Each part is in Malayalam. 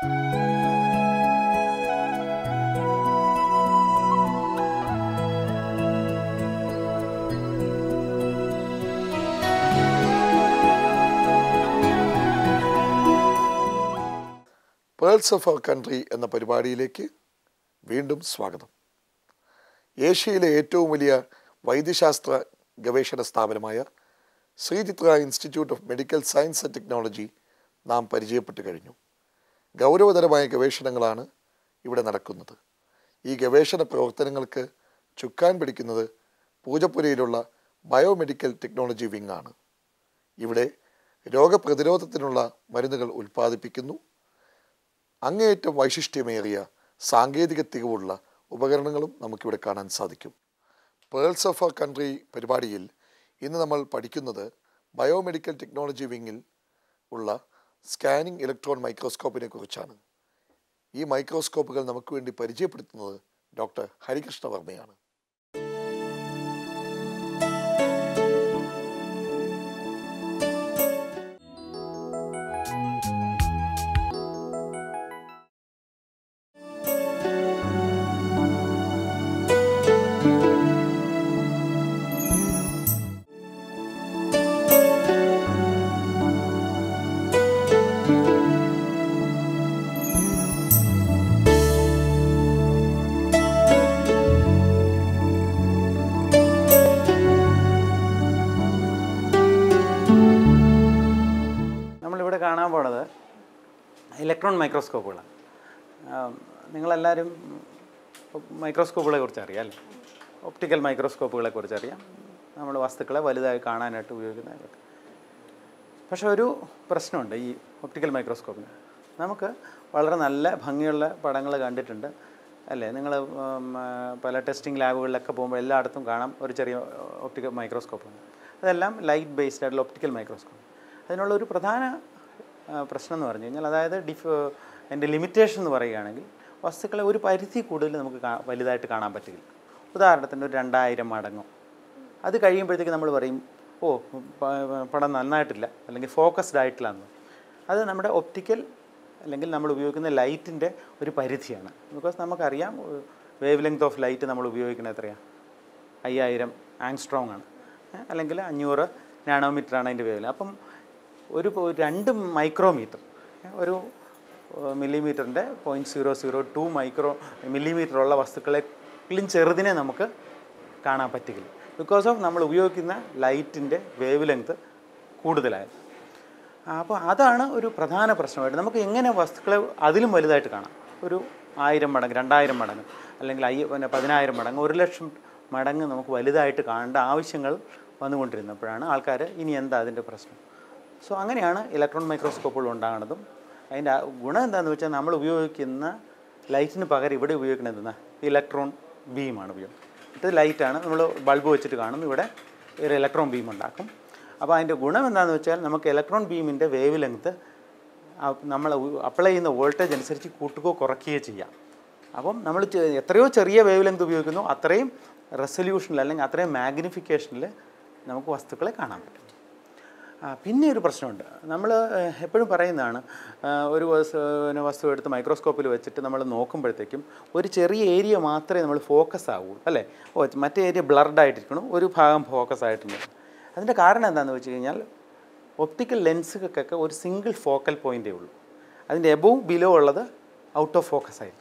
പേൾസ് ഓഫ് അവർ കൺട്രി എന്ന പരിപാടിയിലേക്ക് വീണ്ടും സ്വാഗതം ഏഷ്യയിലെ ഏറ്റവും വലിയ വൈദ്യശാസ്ത്ര ഗവേഷണ സ്ഥാപനമായ Sreechitra institute of medical science and technology നാം പരിചയപ്പെട്ടു കഴിഞ്ഞു ഗൗരവതരമായ ഗവേഷണങ്ങളാണ് ഇവിടെ നടക്കുന്നത് ഈ ഗവേഷണ പ്രവർത്തനങ്ങൾക്ക് ചുക്കാൻ പിടിക്കുന്നത് പൂജപ്പുരയിലുള്ള ബയോമെഡിക്കൽ ടെക്നോളജി വിങ് ആണ് ഇവിടെ രോഗപ്രതിരോധത്തിനുള്ള മരുന്നുകൾ ഉൽപ്പാദിപ്പിക്കുന്നു അങ്ങേയറ്റം വൈശിഷ്ട്യമേറിയ സാങ്കേതിക തികവുള്ള ഉപകരണങ്ങളും നമുക്കിവിടെ കാണാൻ സാധിക്കും പേൾസ് ഓഫ് അവർ കൺട്രി പരിപാടിയിൽ ഇന്ന് നമ്മൾ പഠിക്കുന്നത് ബയോമെഡിക്കൽ ടെക്നോളജി വിങ്ങിൽ ഉള്ള സ്കാനിംഗ് ഇലക്ട്രോൺ മൈക്രോസ്കോപ്പിനെ കുറിച്ചാണ് ഈ മൈക്രോസ്കോപ്പുകൾ നമുക്ക് വേണ്ടി പരിചയപ്പെടുത്തുന്നത് ഡോക്ടർ ഹരികൃഷ്ണ വർമ്മയാണ് നമ്മളിവിടെ കാണാൻ പോണത് ഇലക്ട്രോൺ മൈക്രോസ്കോപ്പുകളാണ് ആം, നിങ്ങളെല്ലാവരും മൈക്രോസ്കോപ്പുകളെ കുറിച്ച് അറിയാം അല്ലേ ഒപ്റ്റിക്കൽ മൈക്രോസ്കോപ്പുകളെ കുറിച്ച് അറിയാം നമ്മൾ വസ്തുക്കളെ വലുതായി കാണാനായിട്ട് ഉപയോഗിക്കുന്ന ഇതൊക്കെ. പക്ഷേ ഒരു പ്രശ്നമുണ്ട് ഈ ഒപ്റ്റിക്കൽ മൈക്രോസ്കോപ്പിന് നമുക്ക് വളരെ നല്ല ഭംഗിയുള്ള പടങ്ങൾ കണ്ടിട്ടുണ്ട് അല്ലേ നിങ്ങൾ പല ടെസ്റ്റിംഗ് ലാബുകളിലൊക്കെ പോകുമ്പോൾ എല്ലായിടത്തും കാണാം ഒരു ചെറിയ ഒപ്റ്റിക്കൽ മൈക്രോസ്കോപ്പ് അതെല്ലാം ലൈറ്റ് ബേസ്ഡ് ആയിട്ടുള്ള ഒപ്റ്റിക്കൽ മൈക്രോസ്കോപ്പ് അതിനുള്ള ഒരു പ്രധാന ആ, പ്രശ്നം എന്ന് പറഞ്ഞു കഴിഞ്ഞാൽ അതായത് ഡിഫ് എൻ്റെ ലിമിറ്റേഷൻ എന്ന് പറയുകയാണെങ്കിൽ വസ്തുക്കളെ ഒരു പരിധി കൂടുതൽ നമുക്ക് കാ- വലുതായിട്ട് കാണാൻ പറ്റില്ല ഉദാഹരണത്തിന് ഒരു രണ്ടായിരം മടങ്ങോ അത് കഴിയുമ്പോഴത്തേക്ക് നമ്മൾ പറയും ഓ പ- പടം നന്നായിട്ടില്ല അല്ലെങ്കിൽ ഫോക്കസ്ഡ് ആയിട്ടില്ല എന്ന് അത് നമ്മുടെ ഒപ്റ്റിക്കൽ അല്ലെങ്കിൽ നമ്മൾ ഉപയോഗിക്കുന്ന ലൈറ്റിൻ്റെ ഒരു പരിധിയാണ് ബിക്കോസ് നമുക്കറിയാം വേവ് ലെങ്ത് ഓഫ് ലൈറ്റ് നമ്മൾ ഉപയോഗിക്കുന്നത് എത്രയാണ് അയ്യായിരം ആങ്സ്ട്രോങ് ആണ് ഏ, അല്ലെങ്കിൽ അഞ്ഞൂറ് നാനോമീറ്റർ ആണ് അതിൻ്റെ വേവ് അപ്പം ഒരു ഒരു രണ്ട് മൈക്രോമീറ്റർ ഒരു മില്ലിമീറ്ററിൻ്റെ point zero zero two micro millimetre ഉള്ള വസ്തുക്കളെങ്കിലും ചെറുതിനെ നമുക്ക് കാണാൻ പറ്റില്ല ബിക്കോസ് ഓഫ് നമ്മൾ ഉപയോഗിക്കുന്ന ലൈറ്റിൻ്റെ വേവ് ലെങ്ത് കൂടുതലായത് അപ്പോൾ അതാണ് ഒരു പ്രധാന പ്രശ്നമായിട്ട് നമുക്ക് എങ്ങനെ വസ്തുക്കളെ അതിലും വലുതായിട്ട് കാണാം ഒരു ആയിരം മടങ്ങ് രണ്ടായിരം മടങ്ങ് അല്ലെങ്കിൽ അയ്യ പിന്നെ പതിനായിരം മടങ്ങ് ഒരു ലക്ഷം മടങ്ങ് നമുക്ക് വലുതായിട്ട് കാണേണ്ട ആവശ്യങ്ങൾ വന്നുകൊണ്ടിരുന്നപ്പോഴാണ് ആൾക്കാർ ഇനി എന്താ അതിൻ്റെ പ്രശ്നം സോ അങ്ങനെയാണ് ഇലക്ട്രോൺ മൈക്രോസ്കോപ്പുകൾ ഉണ്ടാകുന്നതും അതിൻ്റെ ആ ഗുണം എന്താണെന്ന് വെച്ചാൽ നമ്മൾ ഉപയോഗിക്കുന്ന ലൈറ്റിന് പകരം ഇവിടെ ഉപയോഗിക്കുന്നത് എന്താ ഇലക്ട്രോൺ ബീമാണ് ഉപയോഗം ഇത് ലൈറ്റാണ് നമ്മൾ ബൾബ് വെച്ചിട്ട് കാണും ഇവിടെ ഒരു ഇലക്ട്രോൺ ബീം ഉണ്ടാക്കും അപ്പോൾ അതിൻ്റെ ഗുണം എന്താണെന്ന് വെച്ചാൽ നമുക്ക് ഇലക്ട്രോൺ ബീമിൻ്റെ വേവ് ലെങ്ത് നമ്മൾ അപ്ലൈ ചെയ്യുന്ന വോൾട്ടേജ് അനുസരിച്ച് കൂട്ടുകയോ കുറയ്ക്കുകയോ ചെയ്യാം അപ്പം നമ്മൾ ചെ- എത്രയോ ചെറിയ വേവ് ലെങ്ത് ഉപയോഗിക്കുന്നു അത്രയും റെസൊല്യൂഷനിൽ അല്ലെങ്കിൽ അത്രയും മാഗ്നിഫിക്കേഷനിൽ നമുക്ക് വസ്തുക്കളെ കാണാൻ പറ്റും ആ, പിന്നെ ഒരു പ്രശ്നമുണ്ട് നമ്മൾ എപ്പോഴും പറയുന്നതാണ് ആ, ഒരു വസ്തു പിന്നെ വസ്തു എടുത്ത് മൈക്രോസ്കോപ്പിൽ വെച്ചിട്ട് നമ്മൾ നോക്കുമ്പോഴത്തേക്കും ഒരു ചെറിയ ഏരിയ മാത്രമേ നമ്മൾ ഫോക്കസ് ആവുള്ളൂ അല്ലേ ഓ മറ്റേ ഏരിയ ബ്ലർഡ് ആയിട്ടിരിക്കണം ഒരു ഭാഗം ഫോക്കസ് ആയിട്ടുണ്ട് അതിൻ്റെ കാരണം എന്താണെന്ന് വെച്ച് കഴിഞ്ഞാൽ ഒപ്റ്റിക്കൽ ലെൻസുകൾക്കൊക്കെ ഒരു സിംഗിൾ ഫോക്കൽ പോയിൻ്റേ ഉള്ളൂ അതിൻ്റെ എബവും ബിലോ ഉള്ളത് ഔട്ട് ഓഫ് ഫോക്കസ് ആയിരിക്കും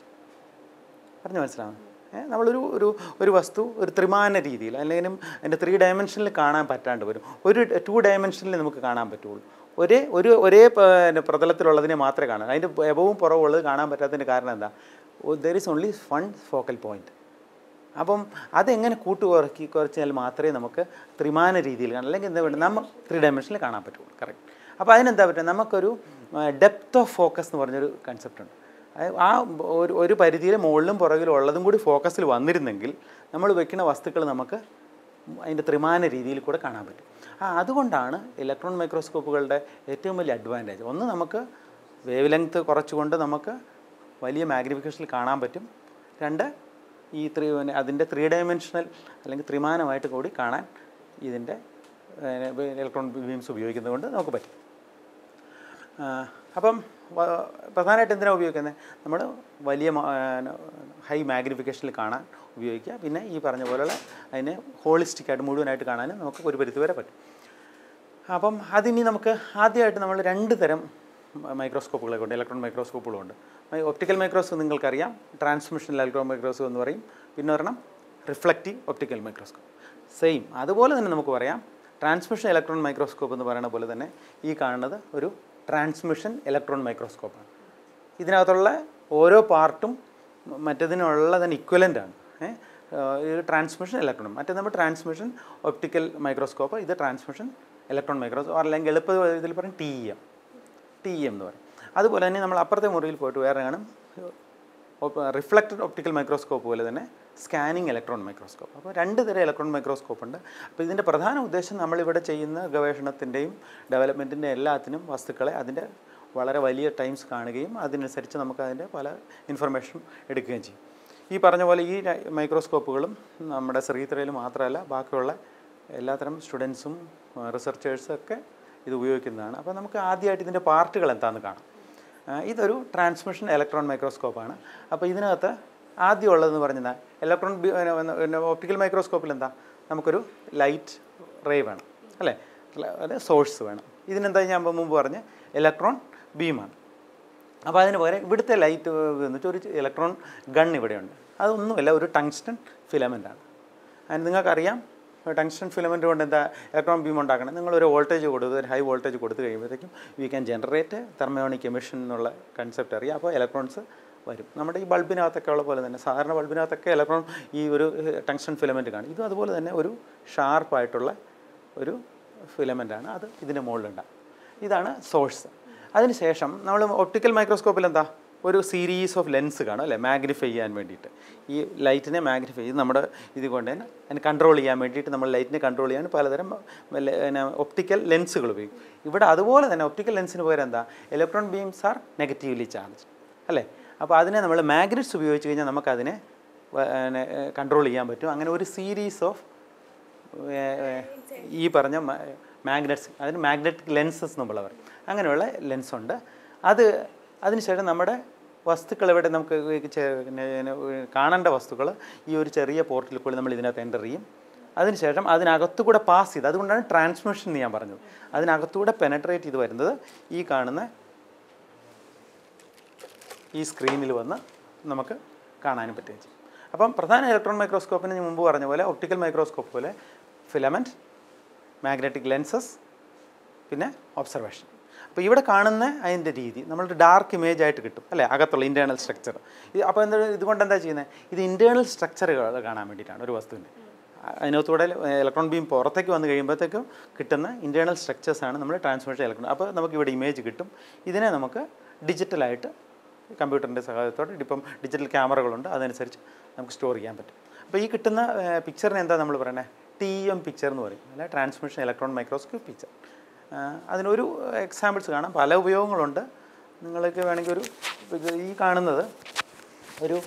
പറഞ്ഞു മനസ്സിലാവും ഏ, നമ്മളൊരു ഒരു ഒരു വസ്തു ഒരു ത്രിമാന രീതിയിൽ അല്ലെങ്കിൽ അതിൻ്റെ ത്രീ ഡയമെൻഷനിൽ കാണാൻ പറ്റാണ്ട് വരും ഒരു ടു ഡയമെൻഷനിൽ നമുക്ക് കാണാൻ പറ്റുള്ളൂ ഒരേ ഒരു ഒരേ പ- പിന്നെ പ്രതലത്തിലുള്ളതിനെ മാത്രമേ കാണാൻ അതിൻ്റെ എബവും പുറവുള്ളത് കാണാൻ പറ്റാത്തതിൻ്റെ കാരണം എന്താ there is only one focal point അപ്പം അതെങ്ങനെ കൂട്ടു കുറക്കി കുറച്ചാൽ മാത്രമേ നമുക്ക് ത്രിമാന രീതിയിൽ കാണാം അല്ലെങ്കിൽ എന്താ പറയുക നമ്മൾ ത്രീ ഡയമെൻഷനിൽ കാണാൻ പറ്റുള്ളൂ കറക്റ്റ് അപ്പോൾ അതിനെന്താ പറ്റുക നമുക്കൊരു ഡെപ്ത് ഓഫ് ഫോക്കസ് എന്ന് പറഞ്ഞൊരു കൺസെപ്റ്റ് ഉണ്ട് അത് ആ ഒരു ഒരു പരിധിയിൽ മുകളിലും പുറകിലും ഉള്ളതും കൂടി ഫോക്കസിൽ വന്നിരുന്നെങ്കിൽ നമ്മൾ വെക്കുന്ന വസ്തുക്കൾ നമുക്ക് അതിൻ്റെ ത്രിമാന രീതിയിൽ കൂടെ കാണാൻ പറ്റും ആ അതുകൊണ്ടാണ് ഇലക്ട്രോൺ മൈക്രോസ്കോപ്പുകളുടെ ഏറ്റവും വലിയ അഡ്വാൻറ്റേജ് ഒന്ന് നമുക്ക് വേവ് ലെങ്ത് കുറച്ചുകൊണ്ട് നമുക്ക് വലിയ മാഗ്നിഫിക്കേഷനിൽ കാണാൻ പറ്റും രണ്ട് ഈ ത്രീ അതിൻ്റെ ത്രീ ഡയമെൻഷണൽ അല്ലെങ്കിൽ ത്രിമാനമായിട്ട് കൂടി കാണാൻ ഇതിൻ്റെ ഇലക്ട്രോൺ ബീംസ് ഉപയോഗിക്കുന്നത് കൊണ്ട് നമുക്ക് പറ്റും ആ, അപ്പം വ- പ്രധാനമായിട്ട് എന്തിനാണ് ഉപയോഗിക്കുന്നത് നമ്മൾ വലിയ ഹൈ മാഗ്നിഫിക്കേഷനിൽ കാണാൻ ഉപയോഗിക്കുക പിന്നെ ഈ പറഞ്ഞ പോലെയുള്ള അതിനെ ഹോളിസ്റ്റിക് ആയിട്ട് മുഴുവനായിട്ട് കാണാനും നമുക്ക് ഒരു പരിധി വരെ പറ്റും അപ്പം അതിനി നമുക്ക് ആദ്യമായിട്ട് നമ്മൾ രണ്ട് തരം മൈക്രോസ്കോപ്പുകളെ കൊണ്ട് ഇലക്ട്രോൺ മൈക്രോസ്കോപ്പുകളുണ്ട് ഒപ്റ്റിക്കൽ മൈക്രോസ്കോപ്പ് നിങ്ങൾക്കറിയാം ട്രാൻസ്മിഷൻ ഇലക്ട്രോൺ മൈക്രോസ്കോപ്പ് എന്ന് പറയും പിന്നെ ഒരെണ്ണം റിഫ്ലക്റ്റീവ് ഒപ്റ്റിക്കൽ മൈക്രോസ്കോപ്പ് സെയിം അതുപോലെ തന്നെ നമുക്ക് പറയാം ട്രാൻസ്മിഷൻ ഇലക്ട്രോൺ മൈക്രോസ്കോപ്പ് എന്ന് പറയുന്ന പോലെ തന്നെ ഈ കാണുന്നത് ഒരു ട്രാൻസ്മിഷൻ ഇലക്ട്രോൺ മൈക്രോസ്കോപ്പാണ് ഇതിനകത്തുള്ള ഓരോ പാർട്ടും മറ്റേതിനുള്ള തന്നെ ഇക്വലൻ്റ് ആണ് ഏ? ഏഹ് ഇത് ട്രാൻസ്മിഷൻ ഇലക്ട്രോൺ മറ്റേ നമ്മൾ ട്രാൻസ്മിഷൻ ഒപ്റ്റിക്കൽ മൈക്രോസ്കോപ്പ് ഇത് ട്രാൻസ്മിഷൻ ഇലക്ട്രോൺ മൈക്രോസ്കോപ്പ് അല്ലെങ്കിൽ എളുപ്പ ഇതിൽ പറയും ടി എം ടി എം എന്ന് പറയും അതുപോലെ തന്നെ നമ്മൾ അപ്പുറത്തെ മുറിയിൽ പോയിട്ട് വേറെ കാണും റിഫ്ലക്റ്റഡ് ഒപ്റ്റിക്കൽ മൈക്രോസ്കോപ്പ് പോലെ തന്നെ സ്കാനിങ് ഇലക്ട്രോൺ മൈക്രോസ്കോപ്പ് അപ്പോൾ രണ്ട് തരം ഇലക്ട്രോൺ മൈക്രോസ്കോപ്പ് ഉണ്ട് അപ്പോൾ ഇതിൻ്റെ പ്രധാന ഉദ്ദേശം നമ്മളിവിടെ ചെയ്യുന്ന ഗവേഷണത്തിൻ്റെയും ഡെവലപ്മെൻറ്റിൻ്റെ എല്ലാത്തിനും വസ്തുക്കളെ അതിൻ്റെ വളരെ വലിയ ടൈംസ് കാണുകയും അതിനനുസരിച്ച് നമുക്ക് അതിൻ്റെ പല ഇൻഫർമേഷനും എടുക്കുകയും ചെയ്യും ഈ പറഞ്ഞ പോലെ ഈ ര- മൈക്രോസ്കോപ്പുകളും നമ്മുടെ ശ്രീത്രയിൽ മാത്രമല്ല ബാക്കിയുള്ള എല്ലാത്തരം സ്റ്റുഡൻസും റിസർച്ചേഴ്സും ഒക്കെ ഇത് ഉപയോഗിക്കുന്നതാണ് അപ്പോൾ നമുക്ക് ആദ്യമായിട്ട് ഇതിൻ്റെ പാർട്ടുകൾ എന്താണെന്ന് കാണാം ആ, ഇതൊരു ട്രാൻസ്മിഷൻ ഇലക്ട്രോൺ മൈക്രോസ്കോപ്പാണ് അപ്പോൾ ഇതിനകത്ത് ആദ്യം ഉള്ളതെന്ന് പറഞ്ഞാൽ ഇലക്ട്രോൺ ഓപ്റ്റിക്കൽ മൈക്രോസ്കോപ്പിൽ എന്താ നമുക്കൊരു ലൈറ്റ് റേ വേണം അല്ലേ അല്ലെ സോഴ്സ് വേണം ഇതിനെന്താ ഞാൻ മുമ്പ് പറഞ്ഞ് ഇലക്ട്രോൺ ബീമാണ് അപ്പോൾ അതിന് പകരം ഇവിടുത്തെ ലൈറ്റ് എന്നിട്ട് ഒരു ഇലക്ട്രോൺ ഗൺ ഇവിടെയുണ്ട് അതൊന്നുമല്ല ഒരു ടങ്സ്റ്റൺ ഫിലമെൻ്റ് ആണ് അതിന് നിങ്ങൾക്കറിയാം ടങ്സ്റ്റൺ ഫിലമെൻ്റ് കൊണ്ട് എന്താ ഇലക്ട്രോൺ ബീം ഉണ്ടാക്കണം നിങ്ങൾ ഒരു വോൾട്ടേജ് കൊടുത്ത് ഒരു ഹൈ വോൾട്ടേജ് കൊടുത്തു കഴിയുമ്പോഴത്തേക്കും we can generate thermionic emission എന്നുള്ള കൺസെപ്റ്റ് അറിയാം അപ്പോൾ ഇലക്ട്രോൺസ് വരും നമ്മുടെ ഈ ബൾബിനകത്തൊക്കെ ഉള്ള പോലെ തന്നെ സാധാരണ ബൾബിനകത്തൊക്കെ ഇലക്ട്രോൺ ഈ ഒരു ടങ്സ്റ്റൺ ഫിലമെൻറ്റ് കാണും ഇതും അതുപോലെ തന്നെ ഒരു ഷാർപ്പായിട്ടുള്ള ഒരു ഫിലമെൻ്റാണ് അത് ഇതിൻ്റെ മുകളിലുണ്ടാകും ഇതാണ് സോഴ്സ് അതിനുശേഷം നമ്മൾ ഒപ്റ്റിക്കൽ മൈക്രോസ്കോപ്പിൽ എന്താ ഒരു സീരീസ് ഓഫ് ലെൻസ് കാണും അല്ലേ മാഗ്നിഫൈ ചെയ്യാൻ വേണ്ടിയിട്ട് ഈ ലൈറ്റിനെ മാഗ്നിഫൈ ചെയ്ത് നമ്മുടെ ഇത് കൊണ്ട് തന്നെ അതിനെ കൺട്രോൾ ചെയ്യാൻ വേണ്ടിയിട്ട് നമ്മൾ ലൈറ്റിനെ കൺട്രോൾ ചെയ്യാൻ പലതരം ഒപ്റ്റിക്കൽ ലെൻസുകൾ ഉപയോഗിക്കും ഇവിടെ അതുപോലെ തന്നെ ഒപ്റ്റിക്കൽ ലെൻസിന് പകരം എന്താ electron beams are negatively charge അല്ലേ അപ്പോൾ അതിനെ നമ്മൾ മാഗ്നറ്റ്സ് ഉപയോഗിച്ച് കഴിഞ്ഞാൽ നമുക്കതിനെ കൺട്രോൾ ചെയ്യാൻ പറ്റും അങ്ങനെ ഒരു സീരീസ് ഓഫ് ഈ പറഞ്ഞ മാഗ്നറ്റ്സ് അതിന് മാഗ്നറ്റിക് ലെൻസസ് നമ്മൾ പറയും അങ്ങനെയുള്ള ലെൻസ് ഉണ്ട് അത് അതിനുശേഷം നമ്മുടെ വസ്തുക്കൾ ഇവിടെ നമുക്ക് ഈ ചെ- പിന്നെ കാണേണ്ട വസ്തുക്കൾ ഈ ഒരു ചെറിയ പോർട്ടിൽ കൂടി നമ്മൾ ഇതിനകത്ത് എൻ്റർ ചെയ്യും അതിനുശേഷം അതിനകത്തുകൂടെ പാസ് ചെയ്ത് അതുകൊണ്ടാണ് ട്രാൻസ്മിഷൻ എന്ന് ഞാൻ പറഞ്ഞത് അതിനകത്തുകൂടെ പെനട്രേറ്റ് ചെയ്ത് വരുന്നത് ഈ കാണുന്ന ഈ സ്ക്രീനിൽ വന്ന് നമുക്ക് കാണാനും പറ്റുകയും ചെയ്യും അപ്പം പ്രധാന ഇലക്ട്രോൺ മൈക്രോസ്കോപ്പിന് ഞാൻ മുമ്പ് പറഞ്ഞ പോലെ ഒപ്റ്റിക്കൽ മൈക്രോസ്കോപ്പ് പോലെ ഫിലമെൻറ്റ് മാഗ്നറ്റിക് ലെൻസസ് പിന്നെ ഒബ്സർവേഷൻ അപ്പോൾ ഇവിടെ കാണുന്ന അതിൻ്റെ രീതി നമ്മളുടെ ഡാർക്ക് ഇമേജ് ആയിട്ട് കിട്ടും അല്ലേ അകത്തുള്ള ഇൻറ്റേർണൽ സ്ട്രക്ചർ ഇത് അപ്പോൾ എന്താ ഇതുകൊണ്ട് എന്താ ചെയ്യുന്നത് ഇത് ഇൻറ്റേർണൽ സ്ട്രക്ചറുകൾ കാണാൻ വേണ്ടിയിട്ടാണ് ഒരു വസ്തുവിൻ്റെ അതിനകത്തൂടെ ഇലക്ട്രോൺ ബീം പുറത്തേക്ക് വന്ന് കഴിയുമ്പോഴത്തേക്കും കിട്ടുന്ന ഇൻറ്റേർണൽ സ്ട്രക്ചേഴ്സാണ് നമ്മൾ ട്രാൻസ്മിഷൻ ഇലക്ട്രോൺ അപ്പോൾ നമുക്ക് ഇവിടെ ഇമേജ് കിട്ടും ഇതിനെ നമുക്ക് ഡിജിറ്റലായിട്ട് കമ്പ്യൂട്ടറിൻ്റെ സഹായത്തോടെ ഇപ്പം ഡിജിറ്റൽ ക്യാമറകളുണ്ട് അതനുസരിച്ച് നമുക്ക് സ്റ്റോർ ചെയ്യാൻ പറ്റും അപ്പോൾ ഈ കിട്ടുന്ന പിക്ചറിന് എന്താ നമ്മൾ പറയുന്നത് ടി എം പിക്ചർ എന്ന് പറയും അല്ലെ ട്രാൻസ്മിഷൻ ഇലക്ട്രോൺ മൈക്രോസ്കോപ്പ് പിക്ചർ അതിനൊരു എക്സാമ്പിൾസ് കാണാം പല ഉപയോഗങ്ങളുണ്ട് നിങ്ങൾക്ക് വേണമെങ്കിൽ ഒരു ഇത് ഈ കാണുന്നത് ഒരു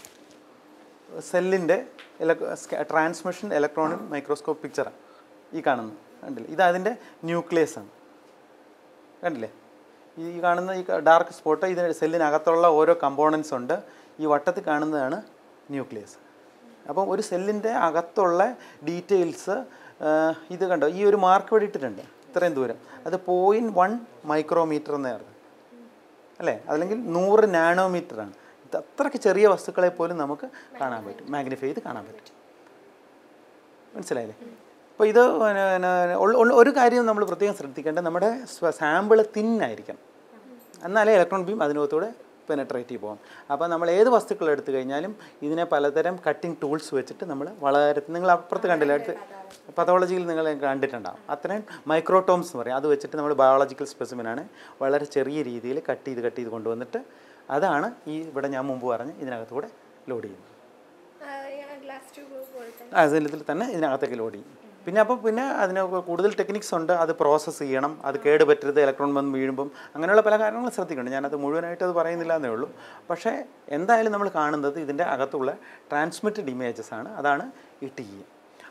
സെല്ലിൻ്റെ ട്രാൻസ്മിഷൻ ഇലക്ട്രോണിക് മൈക്രോസ്കോപ്പ് പിക്ചറാണ് ഈ കാണുന്നത് കണ്ടില്ലേ ഇത് അതിൻ്റെ ന്യൂക്ലിയസ് ആണ് കണ്ടില്ലേ ഈ കാണുന്ന ഈ ഡാർക്ക് സ്പോട്ട് ഇതിന് സെല്ലിനകത്തുള്ള ഓരോ കമ്പോണൻസ് ഉണ്ട് ഈ വട്ടത്തിൽ കാണുന്നതാണ് ന്യൂക്ലിയസ് അപ്പം ഒരു സെല്ലിൻ്റെ അകത്തുള്ള ഡീറ്റെയിൽസ് ഇത് കണ്ടോ ഈ ഒരു മാർക്ക് ഇവിടെ ഇട്ടിട്ടുണ്ട് ഇത്രയും ദൂരം അത് പോയിൻറ്റ് വൺ മൈക്രോമീറ്റർ എന്നായിരുന്നു അല്ലേ അല്ലെങ്കിൽ നൂറ് നാനോമീറ്റർ ആണ് ഇത് അത്രയ്ക്ക് ചെറിയ വസ്തുക്കളെ പോലും നമുക്ക് കാണാൻ പറ്റും മാഗ്നിഫൈ ചെയ്ത് കാണാൻ പറ്റും മനസ്സിലായില്ലേ അപ്പോൾ ഇത് പിന്നെ പിന്നെ ഉള്ള- ഉള്ള- ഒരു കാര്യം നമ്മൾ പ്രത്യേകം ശ്രദ്ധിക്കേണ്ടത് നമ്മുടെ സാമ്പിൾ തിന്നായിരിക്കണം എന്നാലേ ഇലക്ട്രോൺ ബീം അതിനകത്തൂടെ പെനട്രേറ്റ് ചെയ്ത് പോകും അപ്പോൾ നമ്മൾ ഏത് വസ്തുക്കൾ എടുത്തു കഴിഞ്ഞാലും ഇതിനെ പലതരം കട്ടിംഗ് ടൂൾസ് വെച്ചിട്ട് നമ്മൾ വളരെ നിങ്ങൾ അപ്പുറത്ത് കണ്ടില്ല അടുത്ത് പതോളജിയിൽ നിങ്ങൾ കണ്ടിട്ടുണ്ടാവും അത്രയും മൈക്രോട്ടോംസ് എന്ന് പറയും അത് വെച്ചിട്ട് നമ്മൾ ബയോളജിക്കൽ സ്പെസിമിനാണ് വളരെ ചെറിയ രീതിയിൽ കട്ട് ചെയ്ത് കട്ട് ചെയ്ത് കൊണ്ടുവന്നിട്ട് അതാണ് ഈ ഇവിടെ ഞാൻ മുമ്പ് പറഞ്ഞ് ഇതിനകത്തൂടെ ലോഡ് ചെയ്യുന്നത് ഗ്ലാസ് ട്യൂബ് പോലത്തെ ആ ഇതിൽ തന്നെ ഇതിനകത്തേക്ക് ലോഡ് ചെയ്യും പിന്നെ അപ്പോൾ പിന്നെ അതിന് കൂടുതൽ ടെക്നിക്സ് ഉണ്ട് അത് പ്രോസസ്സ് ചെയ്യണം അത് കേട് പറ്റരുത് ഇലക്ട്രോൺ വന്ന് വീഴുമ്പം അങ്ങനെയുള്ള പല കാര്യങ്ങളും ശ്രദ്ധിക്കുന്നുണ്ട് ഞാനത് മുഴുവനായിട്ട് അത് പറയുന്നില്ല എന്നേ ഉള്ളൂ പക്ഷേ എന്തായാലും നമ്മൾ കാണുന്നത് ഇതിൻ്റെ അകത്തുള്ള ട്രാൻസ്മിറ്റഡ് ഇമേജസ് ആണ് അതാണ് ഈ ടി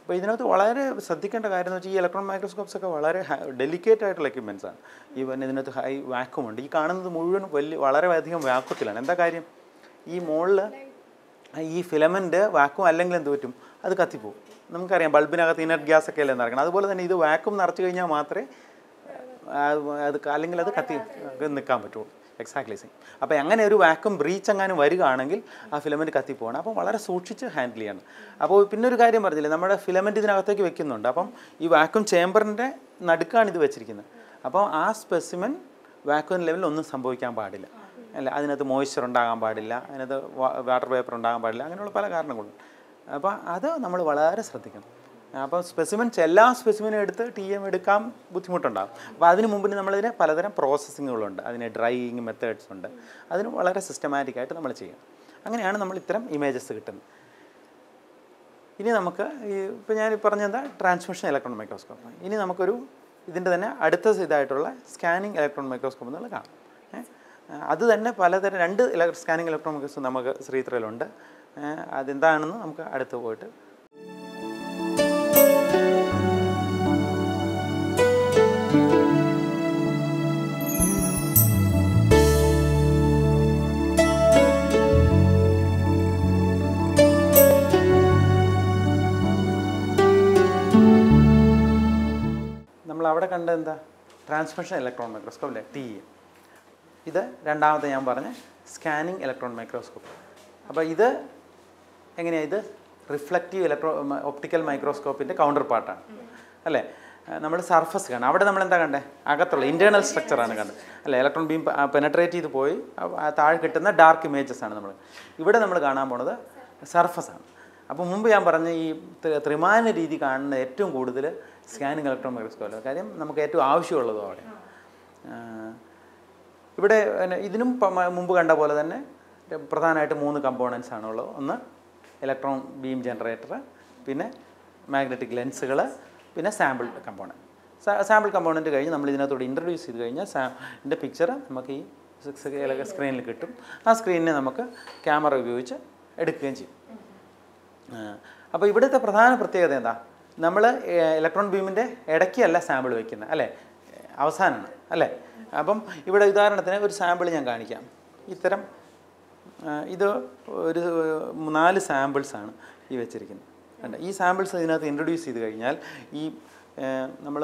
അപ്പോൾ ഇതിനകത്ത് വളരെ ശ്രദ്ധിക്കേണ്ട കാര്യം എന്ന് വെച്ചാൽ ഈ ഇലക്ട്രോൺ മൈക്രോസ്കോപ്സ് ഒക്കെ വളരെ ഡെലിക്കേറ്റ് ആയിട്ടുള്ള എക്യുപ്മെൻറ്റ്സ് ആണ് ഈവൻ ഇതിനകത്ത് ഹൈ വാക്യൂം ഉണ്ട് ഈ കാണുന്നത് മുഴുവൻ വലിയ വളരെ അധികം വാക്വത്തിലാണ് എന്താ കാര്യം ഈ മുകളിൽ ഈ ഫിലമെൻ്റ് വാക്യൂം അല്ലെങ്കിൽ എന്ത് പറ്റും അത് കത്തിപ്പോവും നമുക്കറിയാം ബൾബിനകത്ത് ഇനർട്ട് ഗ്യാസ് ഒക്കെ അല്ലേ നിറക്കണം അതുപോലെ തന്നെ ഇത് വാക്യൂം നിറച്ച് കഴിഞ്ഞാൽ മാത്രമേ ആ, അത് ക- അല്ലെങ്കിൽ അത് കത്തി നിൽക്കാൻ പറ്റുള്ളൂ എക്സാക്ട്ലി സെയിം അപ്പോൾ അങ്ങനെ ഒരു വാക്യൂം ബ്രീച്ച് എങ്ങാനും വരികയാണെങ്കിൽ ആ ഫിലമെൻറ്റ് കത്തിപ്പോകണം അപ്പോൾ വളരെ സൂക്ഷിച്ച് ഹാൻഡിൽ ചെയ്യണം അപ്പോൾ പിന്നെ ഒരു കാര്യം പറഞ്ഞില്ലേ നമ്മുടെ ഫിലമെൻറ്റ് ഇതിനകത്തേക്ക് വെക്കുന്നുണ്ട് അപ്പം ഈ വാക്യൂം ചേമ്പറിൻ്റെ നടുക്കാണ് ഇത് വെച്ചിരിക്കുന്നത് അപ്പോൾ ആ സ്പെസിമെൻ വാക്യൂം ലെവലിൽ ഒന്നും സംഭവിക്കാൻ പാടില്ല അല്ല അതിനകത്ത് മോയ്സ്ചർ ഉണ്ടാകാൻ പാടില്ല അതിനകത്ത് വാട്ടർ വേപ്പർ ഉണ്ടാകാൻ പാടില്ല അങ്ങനെയുള്ള പല കാരണങ്ങളുണ്ട് അപ്പോൾ അത് നമ്മൾ വളരെ ശ്രദ്ധിക്കണം അപ്പോൾ സ്പെസിമെൻസ് എല്ലാ സ്പെസിമെനും എടുത്ത് ടി എം എടുക്കാൻ ബുദ്ധിമുട്ടുണ്ടാകും അപ്പോൾ അതിന് മുമ്പിന് നമ്മളതിന് പലതരം പ്രോസസ്സിങ്ങുകളുണ്ട് അതിന് ഡ്രൈയിങ് മെത്തേഡ്സ് ഉണ്ട് അതിന് വളരെ സിസ്റ്റമാറ്റിക് ആയിട്ട് നമ്മൾ ചെയ്യണം അങ്ങനെയാണ് നമ്മൾ ഇത്തരം ഇമേജസ് കിട്ടുന്നത് ഇനി നമുക്ക് ഈ ഇപ്പോൾ ഞാൻ പറഞ്ഞ എന്താ ട്രാൻസ്മിഷൻ ഇലക്ട്രോൺ മൈക്രോസ്കോപ്പ് ഇനി നമുക്കൊരു ഇതിൻ്റെ തന്നെ അടുത്ത ഇതായിട്ടുള്ള സ്കാനിങ് ഇലക്ട്രോൺ മൈക്രോസ്കോപ്പ് എന്നുള്ള കാണാം ഏ? അത് തന്നെ പലതരം രണ്ട് സ്കാനിങ് ഇലക്ട്രോൺ മൈക്രോസ്കോപ്പ് നമുക്ക് ശ്രീത്രയിലുണ്ട് ഏ, അതെന്താണെന്ന് നമുക്ക് അടുത്ത് പോയിട്ട് നമ്മൾ അവിടെ കണ്ട എന്താ ട്രാൻസ്മിഷൻ ഇലക്ട്രോൺ മൈക്രോസ്കോപ്പ് അല്ലേ ടി എം ഇത് രണ്ടാമത്തെ ഞാൻ പറഞ്ഞ സ്കാനിങ് ഇലക്ട്രോൺ മൈക്രോസ്കോപ്പ് അപ്പോൾ ഇത് എങ്ങനെയാണ് ഇത് റിഫ്ലക്റ്റീവ് ഇലക്ട്രോ ഒപ്റ്റിക്കൽ മൈക്രോസ്കോപ്പിൻ്റെ കൗണ്ടർ പാർട്ടാണ് അല്ലേ നമ്മൾ സർഫസ് കാണാം അവിടെ നമ്മൾ എന്താ കണ്ടേ അകത്തുള്ള ഇൻറ്റേർണൽ സ്ട്രക്ചറാണ് കണ്ടത് അല്ലേ ഇലക്ട്രോൺ ബീം പെനട്രേറ്റ് ചെയ്ത് പോയി ആ- ആ താഴെ കിട്ടുന്ന ഡാർക്ക് ഇമേജസ് ആണ് നമ്മൾ ഇവിടെ നമ്മൾ കാണാൻ പോണത് സർഫസ് ആണ് അപ്പോൾ മുമ്പ് ഞാൻ പറഞ്ഞ ഈ ത്രി- ത്രിമാന രീതി കാണുന്ന ഏറ്റവും കൂടുതൽ സ്കാനിങ് ഇലക്ട്രോൺ മൈക്രോസ്കോപ്പ് കാര്യം നമുക്ക് ഏറ്റവും ആവശ്യമുള്ളതും അവിടെ ആ, ഇവിടെ പിന്നെ ഇതിനും പ- മ- മുമ്പ് കണ്ട പോലെ തന്നെ പ്രധാനമായിട്ട് മൂന്ന് കമ്പോണൻസ് ആണുള്ളത് ഒന്ന് ഇലക്ട്രോൺ ബീം ജനറേറ്റർ പിന്നെ മാഗ്നറ്റിക് ലെൻസുകൾ പിന്നെ സാമ്പിൾ കമ്പോണൻറ്റ് സാമ്പിൾ കമ്പോണൻറ്റ് കഴിഞ്ഞ് നമ്മൾ ഇതിനകത്തോട് ഇൻട്രൊഡ്യൂസ് ചെയ്ത് കഴിഞ്ഞാൽ സാമിൻ്റെ പിക്ചർ നമുക്ക് ഈ സ്ക്രീനിൽ കിട്ടും ആ സ്ക്രീനിനെ നമുക്ക് ക്യാമറ ഉപയോഗിച്ച് എടുക്കുകയും ചെയ്യും അപ്പോൾ ഇവിടുത്തെ പ്രധാന പ്രത്യേകത എന്താ നമ്മൾ ഇലക്ട്രോൺ ബീമിൻ്റെ ഇടയ്ക്കല്ല സാമ്പിൾ വയ്ക്കുന്നത് അല്ലേ അവസാനമാണ് അല്ലേ അപ്പം ഇവിടെ ഉദാഹരണത്തിന് ഒരു സാമ്പിൾ ഞാൻ കാണിക്കാം ഇത്തരം ആ, ഇത് ഒരു നാല് സാമ്പിൾസാണ് ഈ വെച്ചിരിക്കുന്നത് കണ്ടോ ഈ സാമ്പിൾസ് ഇതിനകത്ത് ഇൻട്രൊഡ്യൂസ് ചെയ്ത് കഴിഞ്ഞാൽ ഈ നമ്മൾ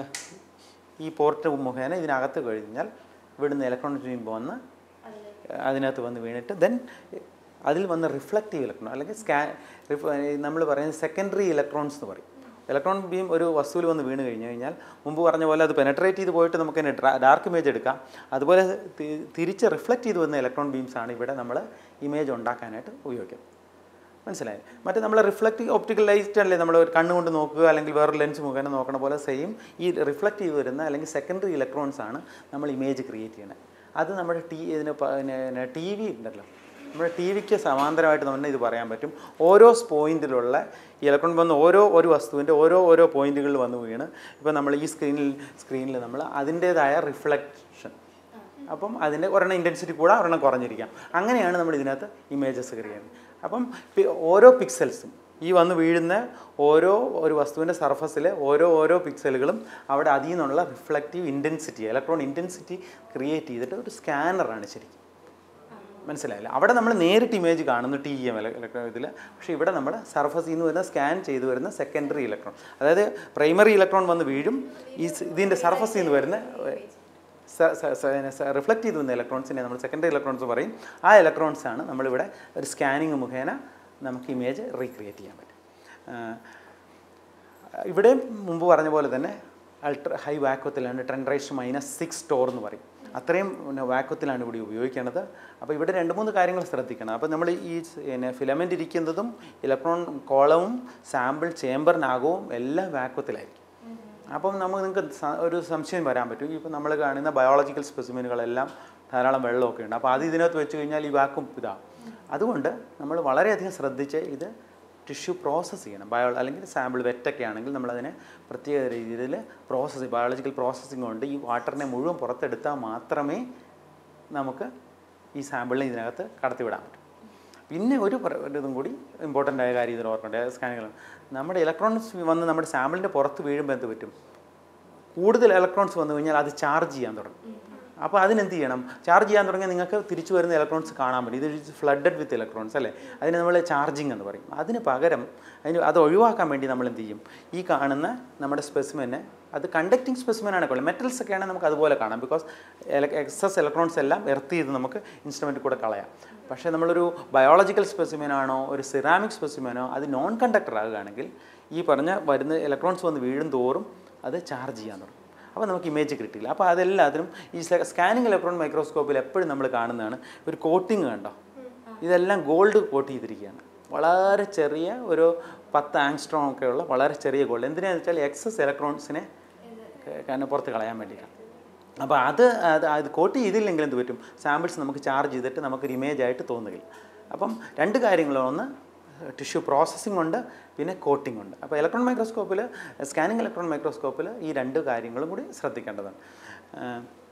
ഈ പോർട്ട് മുഖേന ഇതിനകത്ത് കഴിഞ്ഞാൽ ഇവിടുന്ന് ഇലക്ട്രോൺ ബീം വന്ന് അതിനകത്ത് വന്ന് വീണിട്ട് ദെൻ അതിൽ വന്ന് റിഫ്ലക്റ്റീവ് ഇലക്ട്രോൺ അല്ലെങ്കിൽ സ്കാ നമ്മൾ പറയുന്നത് സെക്കൻഡറി ഇലക്ട്രോൺസ് എന്ന് പറയും ഇലക്ട്രോൺ ബീം ഒരു വസ്തുവിൽ വന്ന് വീണ് കഴിഞ്ഞ് കഴിഞ്ഞാൽ മുമ്പ് പറഞ്ഞ പോലെ അത് പെനട്രേറ്റ് ചെയ്ത് പോയിട്ട് നമുക്ക് തന്നെ ഡാർക്ക് ഇമേജ് എടുക്കാം അതുപോലെ തി- തിരിച്ച് റിഫ്ലക്റ്റ് ചെയ്ത് വന്ന ഇലക്ട്രോൺ ബീംസ് ആണ് ഇവിടെ നമ്മൾ ഇമേജ് ഉണ്ടാക്കാനായിട്ട് ഉപയോഗിക്കുന്നത് മനസ്സിലായി മറ്റേ നമ്മൾ റിഫ്ലക്റ്റ് ഓപ്റ്റിക്കൽ ലൈറ്റ് അല്ലേ നമ്മൾ ഒരു കണ്ണുകൊണ്ട് നോക്കുക അല്ലെങ്കിൽ വേറൊരു ലെൻസ് മുഖേന നോക്കണ പോലെ സെയിം ഈ റിഫ്ലക്റ്റ് ചെയ്ത് വരുന്ന അല്ലെങ്കിൽ സെക്കൻഡറി ഇലക്ട്രോൺസ് ആണ് നമ്മൾ ഇമേജ് ക്രിയേറ്റ് ചെയ്യുന്നത് അത് നമ്മുടെ ടി ഇതിന് പ- പിന്നെ ടി വി ഉണ്ടല്ലോ നമ്മുടെ ടി വിക്ക് സമാന്തരമായിട്ട് തന്നെ ഇത് പറയാൻ പറ്റും ഓരോ പോയിന്റിലുള്ള ഈ ഇലക്ട്രോൺ വന്ന് ഓരോ ഒരു വസ്തുവിൻ്റെ ഓരോ ഓരോ പോയിന്റുകളിൽ വന്ന് വീണ് ഇപ്പോൾ നമ്മൾ ഈ സ്ക്രീനിൽ സ്ക്രീനിൽ നമ്മൾ അതിൻ്റേതായ റിഫ്ലക്ഷൻ അപ്പം അതിൻ്റെ ഒരെണ്ണം ഇൻറ്റൻസിറ്റി കൂടാ ഒരെണ്ണം കുറഞ്ഞിരിക്കാം അങ്ങനെയാണ് നമ്മൾ ഇതിനകത്ത് ഇമേജസ് ക്രിയേറ്റ് ചെയ്യുന്നത് അപ്പം പി- ഓരോ പിക്സൽസും ഈ വന്ന് വീഴുന്ന ഓരോ ഒരു വസ്തുവിൻ്റെ സർഫസിൽ ഓരോ ഓരോ പിക്സലുകളും അവിടെ അതിൽ നിന്നുള്ള reflective intensity electron intensity create ചെയ്തിട്ട് ഒരു സ്കാനറാണ് ശരിക്കും മനസ്സിലായില്ല അവിടെ നമ്മൾ നേരിട്ട് ഇമേജ് കാണുന്നു ടി എം ഇലക്ട്രോൺ ഇതിൽ പക്ഷേ ഇവിടെ നമ്മൾ സർഫസിൽ നിന്ന് വരുന്ന സ്കാൻ ചെയ്ത് വരുന്ന സെക്കൻഡറി ഇലക്ട്രോൺ അതായത് പ്രൈമറി ഇലക്ട്രോൺ വന്ന് വീഴും ഈ സ് ഇതിൻ്റെ സർഫസിൽ നിന്ന് വരുന്ന റിഫ്ലക്റ്റ് ചെയ്ത് വന്ന ഇലക്ട്രോൺസിനെ നമ്മൾ സെക്കൻഡറി ഇലക്ട്രോൺസ് പറയും ആ ഇലക്ട്രോൺസ് ആണ് നമ്മളിവിടെ ഒരു സ്കാനിങ് മുഖേന നമുക്ക് ഇമേജ് റീക്രിയേറ്റ് ചെയ്യാൻ പറ്റും ആ, ഇവിടെ മുമ്പ് പറഞ്ഞ പോലെ തന്നെ അൾട്ര ഹൈ വാക്വത്തിലാണ് ten raise minus six torr എന്ന് പറയും അത്രയും പിന്നെ വാക്വത്തിലാണ് ഇവിടെ ഉപയോഗിക്കുന്നത് അപ്പോൾ ഇവിടെ രണ്ട് മൂന്ന് കാര്യങ്ങൾ ശ്രദ്ധിക്കണം അപ്പോൾ നമ്മൾ ഈ സ് പിന്നെ ഫിലമെൻ്റ് ഇരിക്കുന്നതും ഇലക്ട്രോൺ കോളവും സാമ്പിൾ ചേമ്പറിനകവും എല്ലാം വാക്വത്തിലായിരിക്കും അപ്പം നമുക്ക് നിങ്ങൾക്ക് സ- ഒരു സംശയം വരാൻ പറ്റും ഇപ്പോൾ നമ്മൾ കാണുന്ന ബയോളജിക്കൽ സ്പെസിമെനുകളെല്ലാം ധാരാളം വെള്ളമൊക്കെ ഉണ്ട് അപ്പോൾ അത് ഇതിനകത്ത് വെച്ച് കഴിഞ്ഞാൽ ഈ വാക്കും ഇതാവും അതുകൊണ്ട് നമ്മൾ വളരെയധികം ശ്രദ്ധിച്ച് ഇത് ടിഷ്യൂ പ്രോസസ്സ് ചെയ്യണം ബയോ അല്ലെങ്കിൽ സാമ്പിൾ വെറ്റൊക്കെ ആണെങ്കിൽ നമ്മളതിനെ പ്രത്യേക രീതിയിൽ പ്രോസസ്സ് ബയോളജിക്കൽ പ്രോസസ്സിംഗ് കൊണ്ട് ഈ വാട്ടറിനെ മുഴുവൻ പുറത്തെടുത്താൽ മാത്രമേ നമുക്ക് ഈ സാമ്പിളിനെ ഇതിനകത്ത് കടത്തിവിടാൻ പറ്റും പിന്നെ ഒരു പ്ര- ഒരു ഇതും കൂടി ഇമ്പോർട്ടൻ്റ് ആയ കാര്യം ഇതിൽ ഓർക്കേണ്ട സ്കാനുകൾ നമ്മുടെ ഇലക്ട്രോണിക്സ് വന്ന് നമ്മുടെ സാമ്പിളിൻ്റെ പുറത്ത് വീഴുമ്പോൾ എന്ത് പറ്റും കൂടുതൽ ഇലക്ട്രോൺസ് വന്നു കഴിഞ്ഞാൽ അത് ചാർജ് ചെയ്യാൻ തുടങ്ങും അപ്പോൾ അതിനെന്ത് ചെയ്യണം ചാർജ് ചെയ്യാൻ തുടങ്ങിയാൽ നിങ്ങൾക്ക് തിരിച്ചു വരുന്ന ഇലക്ട്രോൺസ് കാണാൻ പറ്റും ഇത് ഫ്ലഡഡ് വിത്ത് ഇലക്ട്രോൺസ് അല്ലേ അതിന് നമ്മൾ ചാർജിങ് എന്ന് പറയും അതിന് പകരം അതിന് അത് ഒഴിവാക്കാൻ വേണ്ടി നമ്മൾ എന്ത് ചെയ്യും ഈ കാണുന്ന നമ്മുടെ സ്പെസിമെനെ അത് കണ്ടക്റ്റിംഗ് സ്പെസിമെനാണ് കൊള്ളു മെറ്റൽസ് ഒക്കെ ആണെങ്കിൽ നമുക്ക് അതുപോലെ കാണാം ബിക്കോസ് എക്സസ് ഇലക്ട്രോൺസ് എല്ലാം എർത്ത് ചെയ്ത് നമുക്ക് ഇൻസ്ട്രുമെൻറ്റ് കൂടെ കളയാം പക്ഷേ നമ്മളൊരു ബയോളജിക്കൽ സ്പെസിമെനാണോ ഒരു സിറാമിക് സ്പെസിമെനോ അത് നോൺ കണ്ടക്ടർ ആകുകയാണെങ്കിൽ ഈ പറഞ്ഞ വരുന്ന ഇലക്ട്രോൺസ് വന്ന് വീഴും തോറും അത് ചാർജ് ചെയ്യാൻ തുടങ്ങും അപ്പോൾ നമുക്ക് ഇമേജ് കിട്ടില്ല അപ്പോൾ അതെല്ലാത്തിനും ഈ സ്കാനിങ് ഇലക്ട്രോൺ മൈക്രോസ്കോപ്പിൽ എപ്പോഴും നമ്മൾ കാണുന്നതാണ് ഒരു കോട്ടിങ് കണ്ടോ ഇതെല്ലാം ഗോൾഡ് കോട്ട് ചെയ്തിരിക്കുകയാണ് വളരെ ചെറിയ ഒരു പത്ത് ആങ്സ്ട്രോൺ ഒക്കെയുള്ള വളരെ ചെറിയ ഗോൾഡ് എന്തിനാന്ന് വെച്ചാൽ എക്സസ് ഇലക്ട്രോൺസിനെ കാരണം പുറത്ത് കളയാൻ വേണ്ടിയിട്ടാണ് അപ്പോൾ അത് അത് അത് കോട്ട് ചെയ്തില്ലെങ്കിൽ എന്ത് പറ്റും സാമ്പിൾസ് നമുക്ക് ചാർജ് ചെയ്തിട്ട് നമുക്കൊരു ഇമേജ് ആയിട്ട് തോന്നുകയില്ല അപ്പം രണ്ട് കാര്യങ്ങളും ഒന്ന് ടിഷ്യൂ പ്രോസസ്സിംഗ് ഉണ്ട് പിന്നെ കോട്ടിംഗ് ഉണ്ട് അപ്പോൾ ഇലക്ട്രോൺ മൈക്രോസ്കോപ്പിൽ സ്കാനിങ് ഇലക്ട്രോൺ മൈക്രോസ്കോപ്പിൽ ഈ രണ്ട് കാര്യങ്ങളും കൂടി ശ്രദ്ധിക്കേണ്ടതാണ് ആ,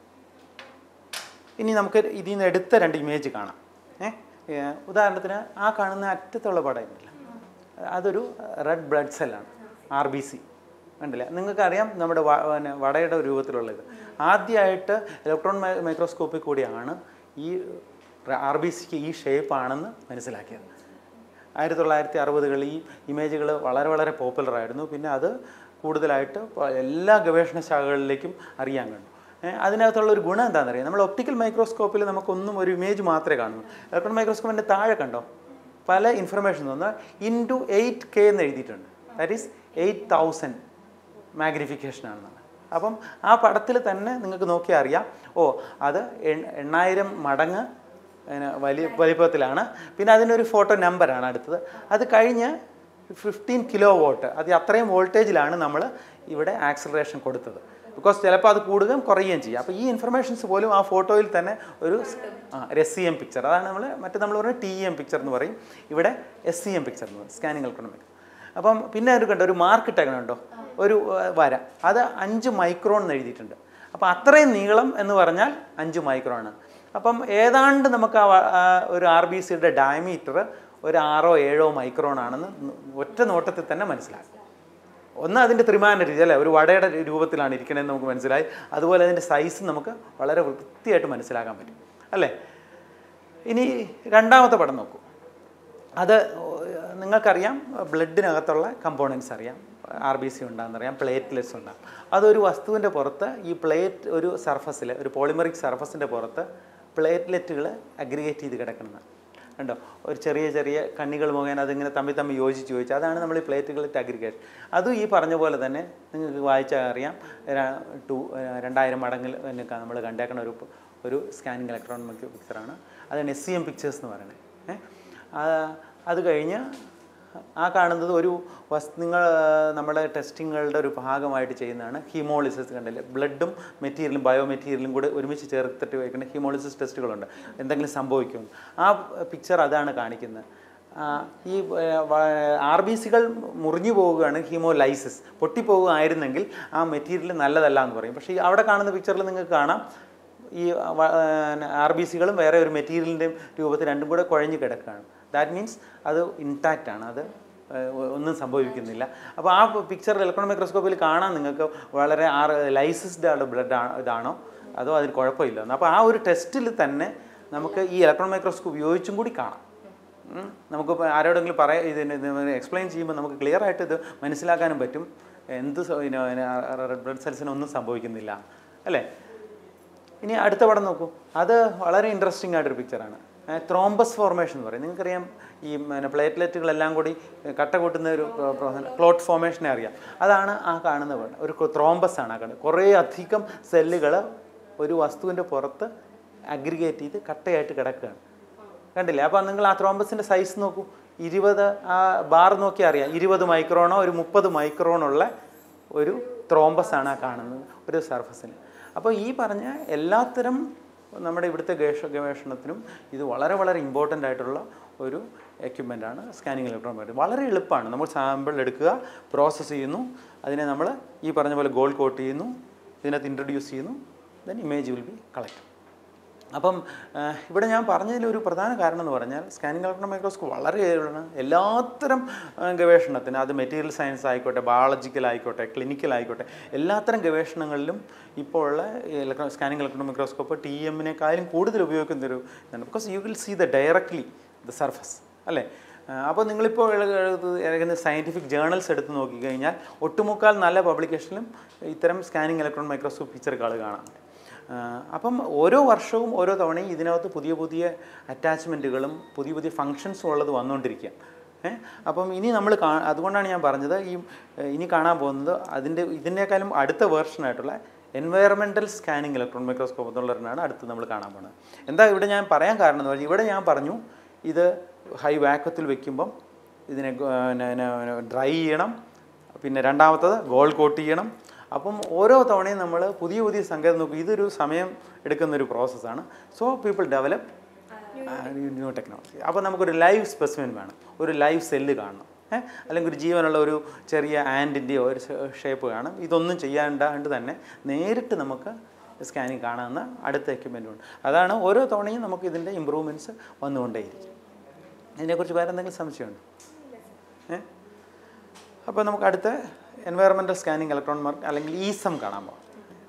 ഇനി നമുക്ക് ഇതിൽ നിന്ന് എടുത്ത രണ്ട് ഇമേജ് കാണാം ഏ ഏ, ഉദാഹരണത്തിന് ആ കാണുന്ന അറ്റത്തുള്ള പടം ഉണ്ടല്ലോ അതൊരു റെഡ് ബ്ലഡ് സെല്ലാണ് ആർ ബി സി കണ്ടില്ല നിങ്ങൾക്കറിയാം നമ്മുടെ വ- പിന്നെ വടയുടെ രൂപത്തിലുള്ളത് ആദ്യമായിട്ട് ഇലക്ട്രോൺ മൈ- മൈക്രോസ്കോപ്പിൽ കൂടിയാണ് ഈ ആർ ബി സിക്ക് ഈ ഷേപ്പ് ആണെന്ന് മനസ്സിലാക്കിയത് ആയിരത്തി തൊള്ളായിരത്തി അറുപതുകളിൽ ഈ ഇമേജുകൾ വളരെ വളരെ പോപ്പുലർ ആയിരുന്നു പിന്നെ അത് കൂടുതലായിട്ട് പ- എല്ലാ ഗവേഷണ ശാഖകളിലേക്കും അറിയാൻ കണ്ടു ഏ, അതിനകത്തുള്ള ഒരു ഗുണം എന്താണെന്ന് അറിയാം നമ്മൾ ഒപ്റ്റിക്കൽ മൈക്രോസ്കോപ്പിൽ നമുക്കൊന്നും ഒരു ഇമേജ് മാത്രമേ കാണൂ ഇലക്ട്രോൺ മൈക്രോസ്കോപ്പിൻ്റെ താഴെ കണ്ടോ പല ഇൻഫർമേഷൻ തന്നാൽ ഇൻറ്റു എയ്റ്റ് കെ എന്ന് എഴുതിയിട്ടുണ്ട് that is eight thousand magnification ആണെന്നാണ് അപ്പം ആ പടത്തിൽ തന്നെ നിങ്ങൾക്ക് നോക്കിയാൽ അറിയാം ഓ അത് എൺ- എണ്ണായിരം മടങ്ങ് പിന്നെ വലിയ വലിപ്പത്തിലാണ് പിന്നെ അതിനൊരു ഫോട്ടോ നമ്പറാണ് അടുത്തത് അത് കഴിഞ്ഞ് ഫിഫ്റ്റീൻ കിലോ വോട്ട് അത് അത്രയും വോൾട്ടേജിലാണ് നമ്മൾ ഇവിടെ ആക്സലറേഷൻ കൊടുത്തത് ബിക്കോസ് ചിലപ്പോൾ അത് കൂടുകയും കുറയുകയും ചെയ്യും അപ്പോൾ ഈ ഇൻഫർമേഷൻസ് പോലും ആ ഫോട്ടോയിൽ തന്നെ ഒരു ആ എസ് സി എം പിക്ചർ അതാണ് നമ്മൾ മറ്റേ നമ്മൾ പറയുന്നത് ടി എം പിക്ചർ എന്ന് പറയും ഇവിടെ എസ് സി എം പിക്ചർ എന്ന് പറയും സ്കാനിങ് ഇലക്ട്രോണിക് അപ്പം പിന്നെ ഒരു കണ്ടോ ഒരു മാർക്ക് ഇട്ടേക്കണുണ്ടോ ഒരു ആ, വര അത് അഞ്ച് മൈക്രോൺ എന്ന് എഴുതിയിട്ടുണ്ട് അപ്പോൾ അത്രയും നീളം എന്ന് പറഞ്ഞാൽ അഞ്ച് മൈക്രോൺ ആണ് അപ്പം ഏതാണ്ട് നമുക്ക് ആ വ- ആ ഒരു ആർ ബി സിയുടെ ഡയമീറ്റർ ഒരു ആറോ ഏഴോ മൈക്രോൺ ആണെന്ന് ഒറ്റ നോട്ടത്തിൽ തന്നെ മനസ്സിലാക്കും ഒന്ന് അതിൻ്റെ ത്രിമാന രീതി അല്ലേ ഒരു വടയുടെ രൂപത്തിലാണ് ഇരിക്കണതെന്ന് നമുക്ക് മനസ്സിലായി അതുപോലെ അതിൻ്റെ സൈസ് നമുക്ക് വളരെ വൃത്തിയായിട്ട് മനസ്സിലാക്കാൻ പറ്റും അല്ലേ ഇനി രണ്ടാമത്തെ പടം നോക്കൂ അത് നിങ്ങൾക്കറിയാം ബ്ലഡിനകത്തുള്ള കമ്പോണൻസ് അറിയാം ആർ ബി സി ഉണ്ടാകുന്നറിയാം പ്ലേറ്റ്ലെറ്റ്സ് ഉണ്ടാകും അതൊരു വസ്തുവിൻ്റെ പുറത്ത് ഈ പ്ലേറ്റ് ഒരു സർഫസിൽ ഒരു പോളിമറിക് സർഫസിൻ്റെ പുറത്ത് പ്ലേറ്റ്ലെറ്റുകൾ അഗ്രിഗേറ്റ് ചെയ്ത് കിടക്കുന്നത് കണ്ടോ ഒരു ചെറിയ ചെറിയ കണ്ണികൾ മുഖേന അതിങ്ങനെ തമ്മിൽ തമ്മിൽ യോജിച്ച് യോജിച്ച് അതാണ് നമ്മൾ ഈ പ്ലേറ്റുകളുടെ അഗ്രിഗേഷൻ അതും ഈ പറഞ്ഞ പോലെ തന്നെ നിങ്ങൾക്ക് വായിച്ചാൽ അറിയാം ര- ടു രണ്ടായിരം മടങ്ങിൽ നമ്മൾ കണ്ടേക്കണ ഒരു ഒരു സ്കാനിങ് ഇലക്ട്രോൺ പിക്ചറാണ് അതാണ് എസ് സി എം പിക്ചേഴ്സ് എന്ന് പറയുന്നത് ഏഹ് ആ- അത് കഴിഞ്ഞ് ആ കാണുന്നത് ഒരു വസ് നിങ്ങൾ നമ്മുടെ ടെസ്റ്റിങ്ങുകളുടെ ഒരു ഭാഗമായിട്ട് ചെയ്യുന്നതാണ് ഹീമോളിസിസ് കണ്ടില്ലേ ബ്ലഡും മെറ്റീരിയലും ബയോ മെറ്റീരിയലും കൂടെ ഒരുമിച്ച് ചേർത്തിട്ട് വയ്ക്കുന്ന ഹീമോളിസിസ് ടെസ്റ്റുകളുണ്ട് എന്തെങ്കിലും സംഭവിക്കും ആ പിക്ചർ അതാണ് കാണിക്കുന്നത് ആ, ഈ ആർ ബി സികൾ മുറിഞ്ഞു പോവുകയാണ് ഹീമോലൈസിസ് പൊട്ടിപ്പോവുകയായിരുന്നെങ്കിൽ ആ മെറ്റീരിയൽ നല്ലതല്ല എന്ന് പറയും പക്ഷേ ഈ അവിടെ കാണുന്ന പിക്ചറിൽ നിങ്ങൾക്ക് കാണാം ഈ ആർ ബി സികളും വേറെ ഒരു മെറ്റീരിയലിൻ്റെയും രൂപത്തിൽ രണ്ടും കൂടെ കുഴഞ്ഞു കിടക്കുകയാണ് ദാറ്റ് മീൻസ് അത് ഇൻടാക്റ്റ് ആണ് അത് ഏഹ്, ഒന്നും സംഭവിക്കുന്നില്ല അപ്പോൾ ആ പിക്ചർ ഇലക്ട്രോൺ മൈക്രോസ്കോപ്പിൽ കാണാൻ നിങ്ങൾക്ക് വളരെ ആർ ലൈസിസ്ഡ് ആണ് ബ്ലഡ് ഇതാണോ അതോ അതിന് കുഴപ്പമില്ല അപ്പോൾ ആ ഒരു ടെസ്റ്റിൽ തന്നെ നമുക്ക് ഈ ഇലക്ട്രോൺ മൈക്രോസ്കോപ്പ് ഉപയോഗിച്ചും കൂടി കാണാം ഉം. നമുക്കിപ്പോൾ ആരോടെങ്കിലും പറയാം ഇതിന് എക്സ്പ്ലെയിൻ ചെയ്യുമ്പോൾ നമുക്ക് ക്ലിയർ ആയിട്ട് ഇത് മനസ്സിലാക്കാനും പറ്റും എന്ത് റെഡ് ബ്ലഡ് സെൽസിന് ഒന്നും സംഭവിക്കുന്നില്ല അല്ലേ ഇനി അടുത്ത പടം നോക്കൂ അത് വളരെ ഇൻട്രസ്റ്റിംഗ് ആയിട്ടൊരു പിക്ചറാണ് ത്രോംബസ് ഫോർമേഷൻ എന്ന് പറയും നിങ്ങൾക്കറിയാം ഈ പിന്നെ പ്ലേറ്റ്ലെറ്റുകളെല്ലാം കൂടി കട്ട കൂട്ടുന്ന ഒരു ക്ലോട്ട് ഫോർമേഷനെ അറിയാം അതാണ് ആ കാണുന്ന പടം ഒരു ത്രോംബസ് ആണ് ആ കാണുന്നത് കുറേ അധികം സെല്ലുകൾ ഒരു വസ്തുവിൻ്റെ പുറത്ത് അഗ്രിഗേറ്റ് ചെയ്ത് കട്ടയായിട്ട് കിടക്കുകയാണ് കണ്ടില്ലേ അപ്പോൾ നിങ്ങൾ ആ ത്രോംബസിൻ്റെ സൈസ് നോക്കൂ ഇരുപത് ആ ബാർ നോക്കി അറിയാം ഇരുപത് മൈക്രോണോ ഒരു മുപ്പത് മൈക്രോണുള്ള ഒരു ത്രോംബസ് ആണ് ആ കാണുന്നത് ഒരു സർഫസിൽ അപ്പോൾ ഈ പറഞ്ഞ എല്ലാത്തരം നമ്മുടെ ഇവിടുത്തെ ഗവേഷ ഗവേഷണത്തിനും ഇത് വളരെ വളരെ ഇമ്പോർട്ടൻ്റ് ആയിട്ടുള്ള ഒരു equipment ആണ് സ്കാനിങ് ഇലക്ട്രോൺ വളരെ എളുപ്പമാണ് നമ്മൾ സാമ്പിൾ എടുക്കുക പ്രോസസ്സ് ചെയ്യുന്നു അതിനെ നമ്മൾ ഈ പറഞ്ഞ പോലെ ഗോൾഡ് കോട്ട് ചെയ്യുന്നു ഇതിനകത്ത് ഇൻട്രൊഡ്യൂസ് ചെയ്യുന്നു then image will be collect അപ്പം ആ, ഇവിടെ ഞാൻ പറഞ്ഞതിൽ ഒരു പ്രധാന കാരണം എന്ന് പറഞ്ഞാൽ സ്കാനിങ് ഇലക്ട്രോൺ മൈക്രോസ്കോപ്പ് വളരെയേറെ എല്ലാത്തരം ആ, ഗവേഷണത്തിന് അത് മെറ്റീരിയൽ സയൻസ് ആയിക്കോട്ടെ ബയോളജിക്കൽ ആയിക്കോട്ടെ ക്ലിനിക്കൽ ആയിക്കോട്ടെ എല്ലാത്തരം ഗവേഷണങ്ങളിലും ഇപ്പോൾ ഉള്ള electro scanning electron microscope T എമ്മിനേക്കാളും കൂടുതൽ ഉപയോഗിക്കുന്ന ഒരു ഇതാണ് because you will see the directly the surface അല്ലേ അപ്പോൾ നിങ്ങളിപ്പോൾ ഇറങ്ങുന്ന സയൻറ്റിഫിക് ജേർണൽസ് എടുത്ത് നോക്കിക്കഴിഞ്ഞാൽ ഒട്ടുമുക്കാൽ നല്ല പബ്ലിക്കേഷനിലും ഇത്തരം സ്കാനിങ് ഇലക്ട്രോൺ മൈക്രോസ്കോപ്പ് ഫീച്ചറുകൾ കാണാം ആ, അപ്പം ഓരോ വർഷവും ഓരോ തവണയും ഇതിനകത്ത് പുതിയ പുതിയ അറ്റാച്ച്മെൻറ്റുകളും പുതിയ പുതിയ ഫങ്ഷൻസും ഉള്ളത് വന്നുകൊണ്ടിരിക്കുക ഏ അപ്പം ഇനി നമ്മൾ കാ അതുകൊണ്ടാണ് ഞാൻ പറഞ്ഞത് ഈ ഏ, ഇനി കാണാൻ പോകുന്നത് അതിൻ്റെ ഇതിനേക്കാളും അടുത്ത വേർഷനായിട്ടുള്ള എൻവയറമെൻറ്റൽ സ്കാനിങ് ഇലക്ട്രോൺ മൈക്രോസ്കോപ്പ് എന്നുള്ളതിനാണ് അടുത്ത് നമ്മൾ കാണാൻ പോകുന്നത് എന്താ ഇവിടെ ഞാൻ പറയാൻ കാരണം എന്ന് പറഞ്ഞാൽ ഇവിടെ ഞാൻ പറഞ്ഞു ഇത് ഹൈ വാക്വത്തിൽ വെക്കുമ്പം ഇതിനെ ഡ്രൈ ചെയ്യണം പിന്നെ രണ്ടാമത്തത് ഗോൾഡ് കോട്ട് ചെയ്യണം അപ്പം ഓരോ തവണയും നമ്മൾ പുതിയ പുതിയ സംഗതി നോക്കും ഇതൊരു സമയം എടുക്കുന്ന ഒരു പ്രോസസ്സാണ് so people develop new technology അപ്പോൾ നമുക്കൊരു ലൈവ് സ്പെസിമെൻ വേണം ഒരു ലൈവ് സെല്ല് കാണണം ഏഹ് അല്ലെങ്കിൽ ഒരു ജീവനുള്ള ഒരു ചെറിയ ആൻറ്റിൻ്റെയോ ഒരു ഷേപ്പ് കാണും ഇതൊന്നും ചെയ്യാണ്ടാണ്ട് തന്നെ നേരിട്ട് നമുക്ക് സ്കാനിങ് കാണാവുന്ന അടുത്ത എക്യുപ്മെൻ്റ് ഉണ്ട് അതാണ് ഓരോ തവണയും നമുക്ക് ഇതിൻ്റെ ഇമ്പ്രൂവ്മെൻറ്റ്സ് വന്നുകൊണ്ടേയിരിക്കും ഇതിനെക്കുറിച്ച് വേറെ എന്തെങ്കിലും സംശയമുണ്ടോ ഏ അപ്പോൾ നമുക്ക് അടുത്ത എൻവയറമെൻറ്റൽ സ്കാനിങ് ഇലക്ട്രോൺ മാർക്ക് അല്ലെങ്കിൽ ഈസം കാണാൻ പോകാം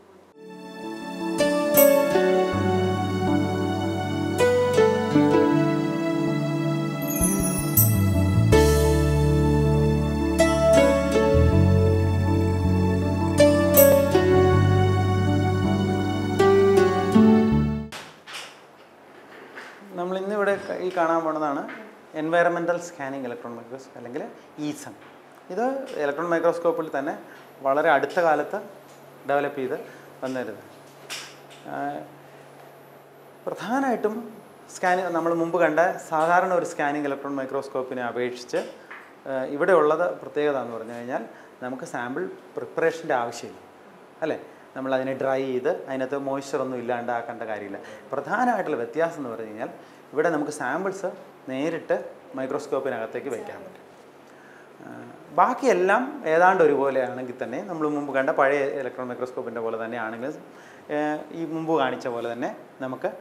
നമ്മൾ ഇന്നിവിടെ ക- ഈ കാണാൻ പോണതാണ് എൻവയറമെൻറ്റൽ സ്കാനിങ് ഇലക്ട്രോൺ മൈക്രോസ്കോപ്പ് അല്ലെങ്കിൽ ഈസം ഇത് ഇലക്ട്രോൺ മൈക്രോസ്കോപ്പിൽ തന്നെ വളരെ അടുത്ത കാലത്ത് ഡെവലപ്പ് ചെയ്ത് വന്നിരുന്നത് പ്രധാനമായിട്ടും സ്കാനിങ് നമ്മൾ മുമ്പ് കണ്ട സാധാരണ ഒരു സ്കാനിങ് ഇലക്ട്രോൺ മൈക്രോസ്കോപ്പിനെ അപേക്ഷിച്ച് ആ, ഇവിടെ ഉള്ളത് പ്രത്യേകത എന്ന് പറഞ്ഞു കഴിഞ്ഞാൽ നമുക്ക് സാമ്പിൾ പ്രിപ്പറേഷൻ്റെ ആവശ്യമില്ല അല്ലേ നമ്മൾ അതിനെ ഡ്രൈ ചെയ്ത് അതിനകത്ത് മോയ്സ്ചർ ഒന്നും ഇല്ലാണ്ടാക്കേണ്ട കാര്യമില്ല പ്രധാനമായിട്ടുള്ള വ്യത്യാസം എന്ന് പറഞ്ഞു കഴിഞ്ഞാൽ ഇവിടെ നമുക്ക് സാമ്പിൾസ് നേരിട്ട് മൈക്രോസ്കോപ്പിനകത്തേക്ക് വയ്ക്കാൻ പറ്റും ആ, ബാക്കിയെല്ലാം ഏതാണ്ട് ഒരുപോലെ ആണെങ്കിൽ തന്നെ നമ്മൾ മുമ്പ് കണ്ട പഴയ ഇലക്ട്രോൺ മൈക്രോസ്കോപ്പിൻ്റെ പോലെ തന്നെ ആണെങ്കിൽ ഏഹ്, ഈ മുമ്പ് കാണിച്ച പോലെ തന്നെ നമുക്ക്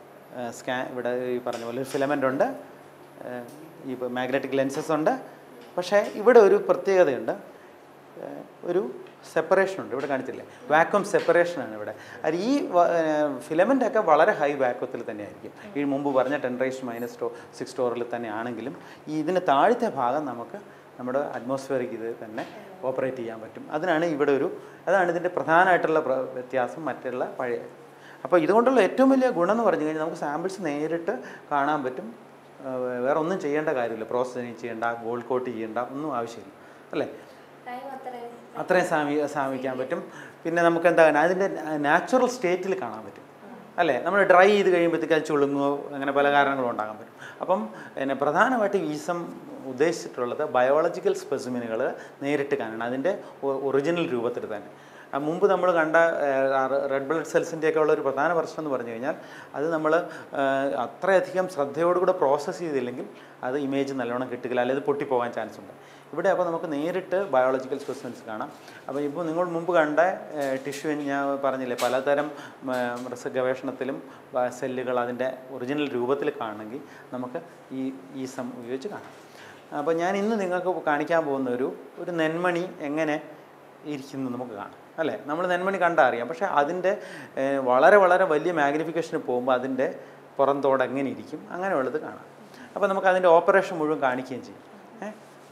സ്കാൻ ഇവിടെ ഈ പറഞ്ഞ പോലെ ഫിലമെൻ്റ് ഉണ്ട് ഏഹ്, ഈ മാഗ്നറ്റിക് ലെൻസസ് ഉണ്ട് പക്ഷേ ഇവിടെ ഒരു പ്രത്യേകതയുണ്ട് ഏഹ്, ഒരു സെപ്പറേഷൻ ഉണ്ട് ഇവിടെ കാണിച്ചില്ലേ വാക്വം സെപ്പറേഷനാണ് ഇവിടെ അത് ഈ ഫിലമെൻ്റ് ഒക്കെ വളരെ ഹൈ വാക്വത്തിൽ തന്നെ ആയിരിക്കും ഈ മുമ്പ് പറഞ്ഞ ten raise minus to six ടോറിൽ തന്നെ ആണെങ്കിലും ഈ ഇതിന് താഴത്തെ ഭാഗം നമുക്ക് നമ്മുടെ അറ്റ്മോസ്ഫിയറിക്ക് ഇത് തന്നെ ഓപ്പറേറ്റ് ചെയ്യാൻ പറ്റും അതിനാണ് ഇവിടെ ഒരു അതാണ് ഇതിൻ്റെ പ്രധാനമായിട്ടുള്ള പ്ര- വ്യത്യാസം മറ്റുള്ള പഴയ അപ്പോൾ ഇതുകൊണ്ടുള്ള ഏറ്റവും വലിയ ഗുണം എന്ന് പറഞ്ഞു കഴിഞ്ഞാൽ നമുക്ക് സാമ്പിൾസ് നേരിട്ട് കാണാൻ പറ്റും ആ, വേറെ ഒന്നും ചെയ്യേണ്ട കാര്യമില്ല പ്രോസസ്സിങ് ചെയ്യേണ്ട ഗോൾഡ് കോട്ട് ചെയ്യേണ്ട ഒന്നും ആവശ്യമില്ല അല്ലേ ടൈം അത്രയും അത്രയും സാമി സാമിക്കാൻ പറ്റും പിന്നെ നമുക്ക് എന്താ അതിൻ്റെ നാച്ചുറൽ സ്റ്റേറ്റിൽ കാണാൻ പറ്റും അല്ലേ നമ്മൾ ഡ്രൈ ചെയ്ത് കഴിയുമ്പോഴത്തേക്ക് അത് ചുളുങ്ങുകയോ അങ്ങനെ പല കാരണങ്ങളും ഉണ്ടാകാൻ പറ്റും അപ്പം പിന്നെ പ്രധാനമായിട്ട് ഈസം ഉദ്ദേശിച്ചിട്ടുള്ളത് ബയോളജിക്കൽ സ്പെസിമിനുകൾ നേരിട്ട് കാണണം അതിൻ്റെ ഒറിജിനൽ രൂപത്തിൽ തന്നെ ആ മുമ്പ് നമ്മൾ കണ്ട റെഡ് ബ്ലഡ് സെൽസിൻ്റെയൊക്കെ ഉള്ള ഒരു പ്രധാന പ്രശ്നം എന്ന് പറഞ്ഞു കഴിഞ്ഞാൽ അത് നമ്മൾ അത്രയധികം ശ്രദ്ധയോടുകൂടെ പ്രോസസ്സ് ചെയ്തില്ലെങ്കിൽ അത് ഇമേജ് നല്ലോണം കിട്ടുകയില്ല അല്ലെങ്കിൽ അത് പൊട്ടിപ്പോകാൻ ചാൻസ് ഉണ്ട് ഇവിടെ അപ്പോൾ നമുക്ക് നേരിട്ട് ബയോളജിക്കൽ സ്പെസിമെൻസ് കാണാം അപ്പോൾ ഇപ്പോൾ നിങ്ങൾ മുമ്പ് കണ്ട ടിഷ്യൂ ഞാൻ പറഞ്ഞില്ലേ പലതരം ഉം, റിസ ഗവേഷണത്തിലും ബ- സെല്ലുകൾ അതിൻ്റെ ഒറിജിനൽ രൂപത്തിൽ കാണണമെങ്കിൽ നമുക്ക് ഈ ഈ സം ഉപയോഗിച്ച് കാണാം അപ്പോൾ ഞാൻ ഇന്ന് നിങ്ങൾക്ക് കാണിക്കാൻ പോകുന്ന ഒരു ഒരു നെന്മണി എങ്ങനെ ഇരിക്കുന്നു നമുക്ക് കാണാം അല്ലേ നമ്മൾ നെന്മണി കണ്ടാൽ അറിയാം പക്ഷേ അതിൻ്റെ ഏഹ്, വളരെ വളരെ വലിയ മാഗ്നിഫിക്കേഷന് പോകുമ്പോൾ അതിൻ്റെ പുറന്തോട് എങ്ങനെ ഇരിക്കും അങ്ങനെയുള്ളത് കാണാം അപ്പോൾ നമുക്ക് അതിൻ്റെ ഓപ്പറേഷൻ മുഴുവൻ കാണിക്കുകയും ചെയ്യും ഏ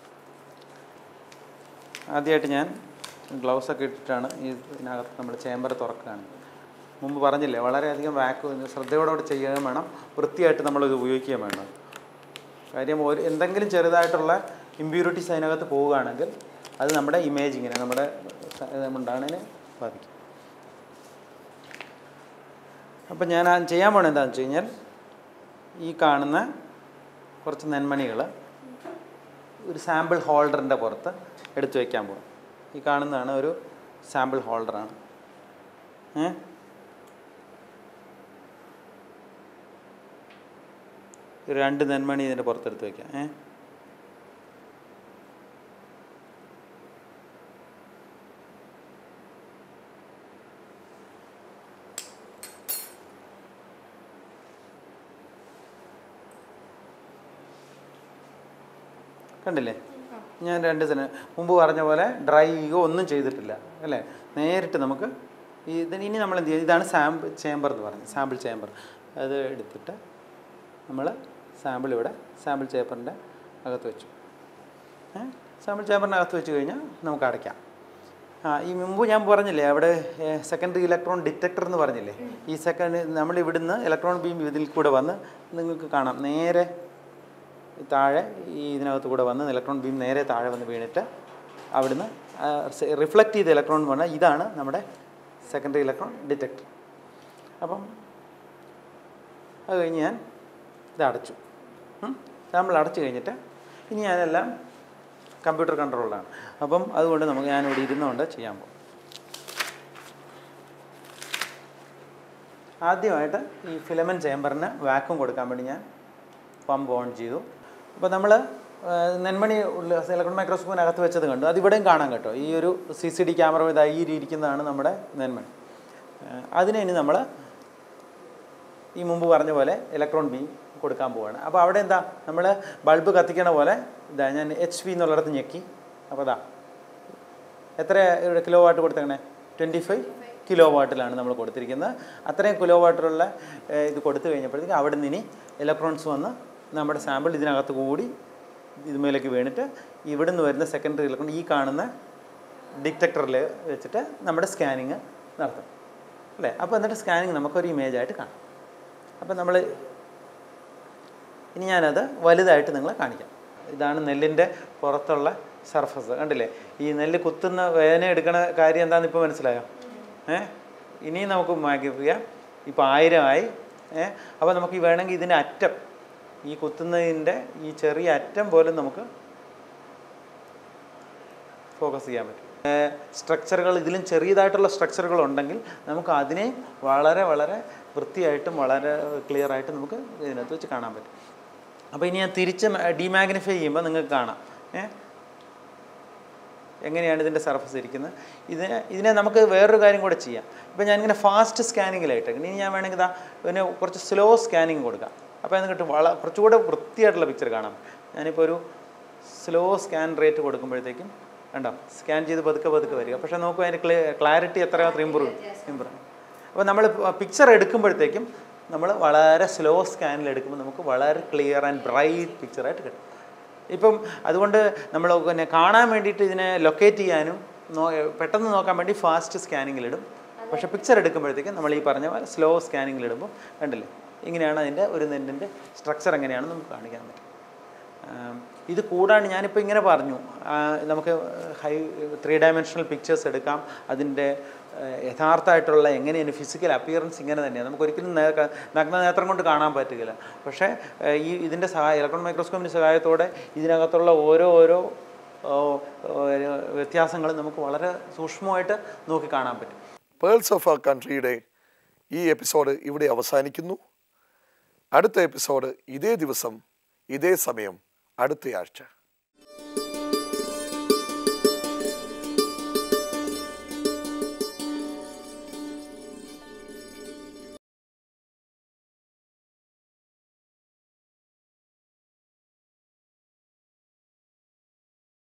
ആദ്യമായിട്ട് ഞാൻ ഗ്ലൗസ് ഒക്കെ ഇട്ടിട്ടാണ് ഈ ഇതിനകത്ത് നമ്മൾ ചേമ്പർ തുറക്കുകയാണ് മുമ്പ് പറഞ്ഞില്ലേ വളരെയധികം വാക്ക് ശ്രദ്ധയോടെ ചെയ്യുകയും വേണം വൃത്തിയായിട്ട് നമ്മളിത് ഉപയോഗിക്കുകയും വേണം കാര്യം ഒരു എന്തെങ്കിലും ചെറുതായിട്ടുള്ള ഇമ്പ്യൂരിറ്റീസ് അതിനകത്ത് പോവുകയാണെങ്കിൽ അത് നമ്മുടെ ഇമേജിങ്ങിനെ നമ്മുടെ ഉണ്ടാകുന്നതിനെ ബാധിക്കും അപ്പം ഞാൻ ആ ചെയ്യാൻ പോണത് എന്താണെന്ന് വെച്ച് കഴിഞ്ഞാൽ ഈ കാണുന്ന കുറച്ച് നെന്മണികൾ ഒരു സാമ്പിൾ ഹോൾഡറിൻ്റെ പുറത്ത് എടുത്തു വയ്ക്കാൻ പോകും ഈ കാണുന്നതാണ് ഒരു സാമ്പിൾ ഹോൾഡറാണ് ഏ ഒരു രണ്ട് നെന്മണി ഇതിൻ്റെ പുറത്തെടുത്ത് വയ്ക്കാം ഏ കണ്ടില്ലേ ഞാൻ രണ്ട് സെന മുമ്പ് പറഞ്ഞ പോലെ ഡ്രൈ ചെയ്യുകയോ ഒന്നും ചെയ്തിട്ടില്ല അല്ലേ നേരിട്ട് നമുക്ക് ഈ ഇതിന് ഇനി നമ്മൾ എന്ത് ചെയ്യും ഇതാണ് സാമ്പിൾ ചേമ്പർ എന്ന് പറയുന്നത് സാമ്പിൾ ചേമ്പർ അത് എടുത്തിട്ട് നമ്മൾ സാമ്പിൾ ഇവിടെ സാമ്പിൾ ചേമ്പറിൻ്റെ അകത്ത് വെച്ചു ഏ? സാമ്പിൾ ചേമ്പറിനകത്ത് വെച്ച് കഴിഞ്ഞാൽ നമുക്ക് അടയ്ക്കാം ആ ഈ മുമ്പ് ഞാൻ പറഞ്ഞില്ലേ അവിടെ സെക്കൻഡറി ഇലക്ട്രോൺ ഡിറ്റക്ടർ എന്ന് പറഞ്ഞില്ലേ ഈ സെക്കൻഡ് നമ്മൾ ഇവിടുന്ന് ഇലക്ട്രോൺ ബീം ഇതിൽ കൂടെ വന്ന് നിങ്ങൾക്ക് കാണാം നേരെ താഴെ ഈ ഇതിനകത്ത് കൂടെ വന്ന് ഇലക്ട്രോൺ ബീം നേരെ താഴെ വന്ന് വീണിട്ട് അവിടുന്ന് റിഫ്ലക്റ്റ് ചെയ്ത ഇലക്ട്രോൺ പറഞ്ഞാൽ ഇതാണ് നമ്മുടെ സെക്കൻഡറി ഇലക്ട്രോൺ ഡിറ്റക്ടർ അപ്പം അത് കഴിഞ്ഞ് ഞാൻ ഇത് അടച്ചു സാമ്പിൾ അടച്ചു കഴിഞ്ഞിട്ട് ഇനി ഞാനെല്ലാം കമ്പ്യൂട്ടർ കൺട്രോളാണ് അപ്പം അതുകൊണ്ട് നമുക്ക് ഞാനിവിടെ ഇരുന്നുകൊണ്ട് ചെയ്യാൻ പോകും ആദ്യമായിട്ട് ഈ ഫിലമൻ ചേമ്പറിന് വാക്വം കൊടുക്കാൻ വേണ്ടി ഞാൻ പമ്പ് ഓൺ ചെയ്തു അപ്പോൾ നമ്മൾ നെന്മണി ഉള്ള ഇലക്ട്രോൺ മൈക്രോസ്കോപ്പിനകത്ത് വെച്ചത് കണ്ടു അത് ഇവിടെയും കാണാൻ കേട്ടോ ഈ ഒരു സി സി ഡി ക്യാമറ ഇതായി ഇരിക്കുന്നതാണ് നമ്മുടെ നെന്മണി ഏഹ് അതിനെ ഇനി നമ്മൾ ഈ മുമ്പ് പറഞ്ഞ പോലെ ഇലക്ട്രോൺ ബീം കൊടുക്കാൻ പോവാണ് അപ്പോൾ അവിടെ എന്താ നമ്മൾ ബൾബ് കത്തിക്കണ പോലെ ഇതാ ഞാൻ എച്ച് പി എന്നുള്ളിടത്ത് ഞെക്കി അപ്പോൾ ഇതാ എത്ര ഇവിടെ കിലോ വാട്ട് കൊടുത്തേക്കണേ ട്വൻറ്റി ഫൈവ് കിലോ വാട്ടിലാണ് നമ്മൾ കൊടുത്തിരിക്കുന്നത് അത്രയും കിലോ വാട്ടിലുള്ള ഏഹ്, ഇത് കൊടുത്തു കഴിഞ്ഞപ്പോഴത്തേക്ക് അവിടെ നിന്ന് ഇനി ഇലക്ട്രോൺസ് വന്ന് നമ്മുടെ സാമ്പിൾ ഇതിനകത്ത് കൂടി ഇതുമേലേക്ക് വീണിട്ട് ഇവിടുന്ന് വരുന്ന സെക്കൻഡറി ഇലക്ട്രോൺ ഈ കാണുന്ന ഡിറ്റക്ടറിൽ വെച്ചിട്ട് നമ്മുടെ സ്കാനിങ് നടത്തും അല്ലേ അപ്പോൾ എന്നിട്ട് സ്കാനിങ് നമുക്കൊരു ഇമേജ് ആയിട്ട് കാണാം അപ്പോൾ നമ്മൾ ഇനി ഞാനത് വലുതായിട്ട് നിങ്ങളെ കാണിക്കാം ഇതാണ് നെല്ലിൻ്റെ പുറത്തുള്ള സർഫസ് കണ്ടില്ലേ ഈ നെല്ല് കുത്തുന്ന വേദന എടുക്കണ കാര്യം എന്താണെന്ന് ഇപ്പോൾ മനസ്സിലായോ ഏ ഇനിയും നമുക്ക് മാഗ്നിഫൈ ചെയ്യാം ഇപ്പോൾ ആയിരമായി ഏ അപ്പോൾ നമുക്ക് ഈ വേണമെങ്കിൽ ഇതിൻ്റെ അറ്റം ഈ കുത്തുന്നതിൻ്റെ ഈ ചെറിയ അറ്റം പോലും നമുക്ക് ഫോക്കസ് ചെയ്യാൻ പറ്റും സ്ട്രക്ചറുകൾ ഇതിലും ചെറിയതായിട്ടുള്ള സ്ട്രക്ചറുകൾ ഉണ്ടെങ്കിൽ നമുക്ക് അതിനെയും വളരെ വളരെ വൃത്തിയായിട്ടും വളരെ ക്ലിയർ ആയിട്ട് നമുക്ക് ഇതിനകത്ത് വെച്ച് കാണാൻ പറ്റും അപ്പോൾ ഇനി ഞാൻ തിരിച്ച് ഡിമാഗ്നിഫൈ ചെയ്യുമ്പോൾ നിങ്ങൾക്ക് കാണാം ഏ എങ്ങനെയാണ് ഇതിൻ്റെ സർഫസ് ഇരിക്കുന്നത് ഇതിനെ ഇതിനെ നമുക്ക് വേറൊരു കാര്യം കൂടെ ചെയ്യാം ഇപ്പം ഞാനിങ്ങനെ ഫാസ്റ്റ് സ്കാനിങ്ങിലായിട്ട് ഇനി ഞാൻ വേണമെങ്കിൽ ഇതാ ഇതിന് കുറച്ച് സ്ലോ സ്കാനിങ് കൊടുക്കാം അപ്പോൾ എന്നിട്ട് വള കുറച്ചുകൂടെ വൃത്തിയായിട്ടുള്ള പിക്ചർ കാണാം ഞാനിപ്പോൾ ഒരു സ്ലോ സ്കാൻ റേറ്റ് കൊടുക്കുമ്പോഴത്തേക്കും കണ്ടോ സ്കാൻ ചെയ്ത് പതുക്കെ പതുക്കെ വരിക പക്ഷേ നോക്കൂ അതിൻ്റെ ക്ലിയർ ക്ലാരിറ്റി എത്രമാത്രം ഇമ്പ്രൂവ് ഇമ്പ്രൂവ് അപ്പോൾ നമ്മൾ പിക്ചർ എടുക്കുമ്പോഴത്തേക്കും നമ്മൾ വളരെ സ്ലോ സ്കാനിൽ എടുക്കുമ്പോൾ നമുക്ക് വളരെ ക്ലിയർ ആൻഡ് ബ്രൈറ്റ് പിക്ചറായിട്ട് കിട്ടും ഇപ്പം അതുകൊണ്ട് നമ്മൾ പിന്നെ കാണാൻ വേണ്ടിയിട്ട് ഇതിനെ ലൊക്കേറ്റ് ചെയ്യാനും നോ- പെട്ടെന്ന് നോക്കാൻ വേണ്ടി ഫാസ്റ്റ് സ്കാനിങ്ങിലിടും പക്ഷേ പിക്ചർ എടുക്കുമ്പോഴത്തേക്കും നമ്മൾ ഈ പറഞ്ഞ പോലെ സ്ലോ സ്കാനിങ്ങിലിടുമ്പോൾ കണ്ടില്ലേ ഇങ്ങനെയാണ് അതിൻ്റെ ഒരു നെല്ലിൻ്റെ സ്ട്രക്ചർ എങ്ങനെയാണെന്ന് നമുക്ക് കാണിക്കാൻ പറ്റും ആം, ഇത് കൂടാണ്ട് ഞാനിപ്പോൾ ഇങ്ങനെ പറഞ്ഞു ആ, നമുക്ക് ഹൈ ത്രീ ഡയമെൻഷണൽ പിക്ചേഴ്സ് എടുക്കാം അതിൻ്റെ ഏഹ്, യഥാർത്ഥമായിട്ടുള്ള എങ്ങനെയാണ് ഫിസിക്കൽ അപ്പിയറൻസ് ഇങ്ങനെ തന്നെയാണ് നമുക്ക് ഒരിക്കലും നേ- നഗ്ന നേത്രം കൊണ്ട് കാണാൻ പറ്റുകയില്ല പക്ഷേ ഏഹ്, ഈ ഇതിൻ്റെ സഹായ ഇലക്ട്രോൺ മൈക്രോസ്കോപ്പിൻ്റെ സഹായത്തോടെ ഇതിനകത്തുള്ള ഓരോ ഓരോ ഓ, ഓ, വ്യത്യാസങ്ങളും നമുക്ക് വളരെ സൂക്ഷ്മമായിട്ട് നോക്കി കാണാൻ പറ്റും പേൾസ് ഓഫ് അവർ കൺട്രിയുടെ ഈ എപ്പിസോഡ് ഇവിടെ അവസാനിക്കുന്നു അടുത്ത എപ്പിസോഡ് ഇതേ ദിവസം ഇതേ സമയം അടുത്തയാഴ്ച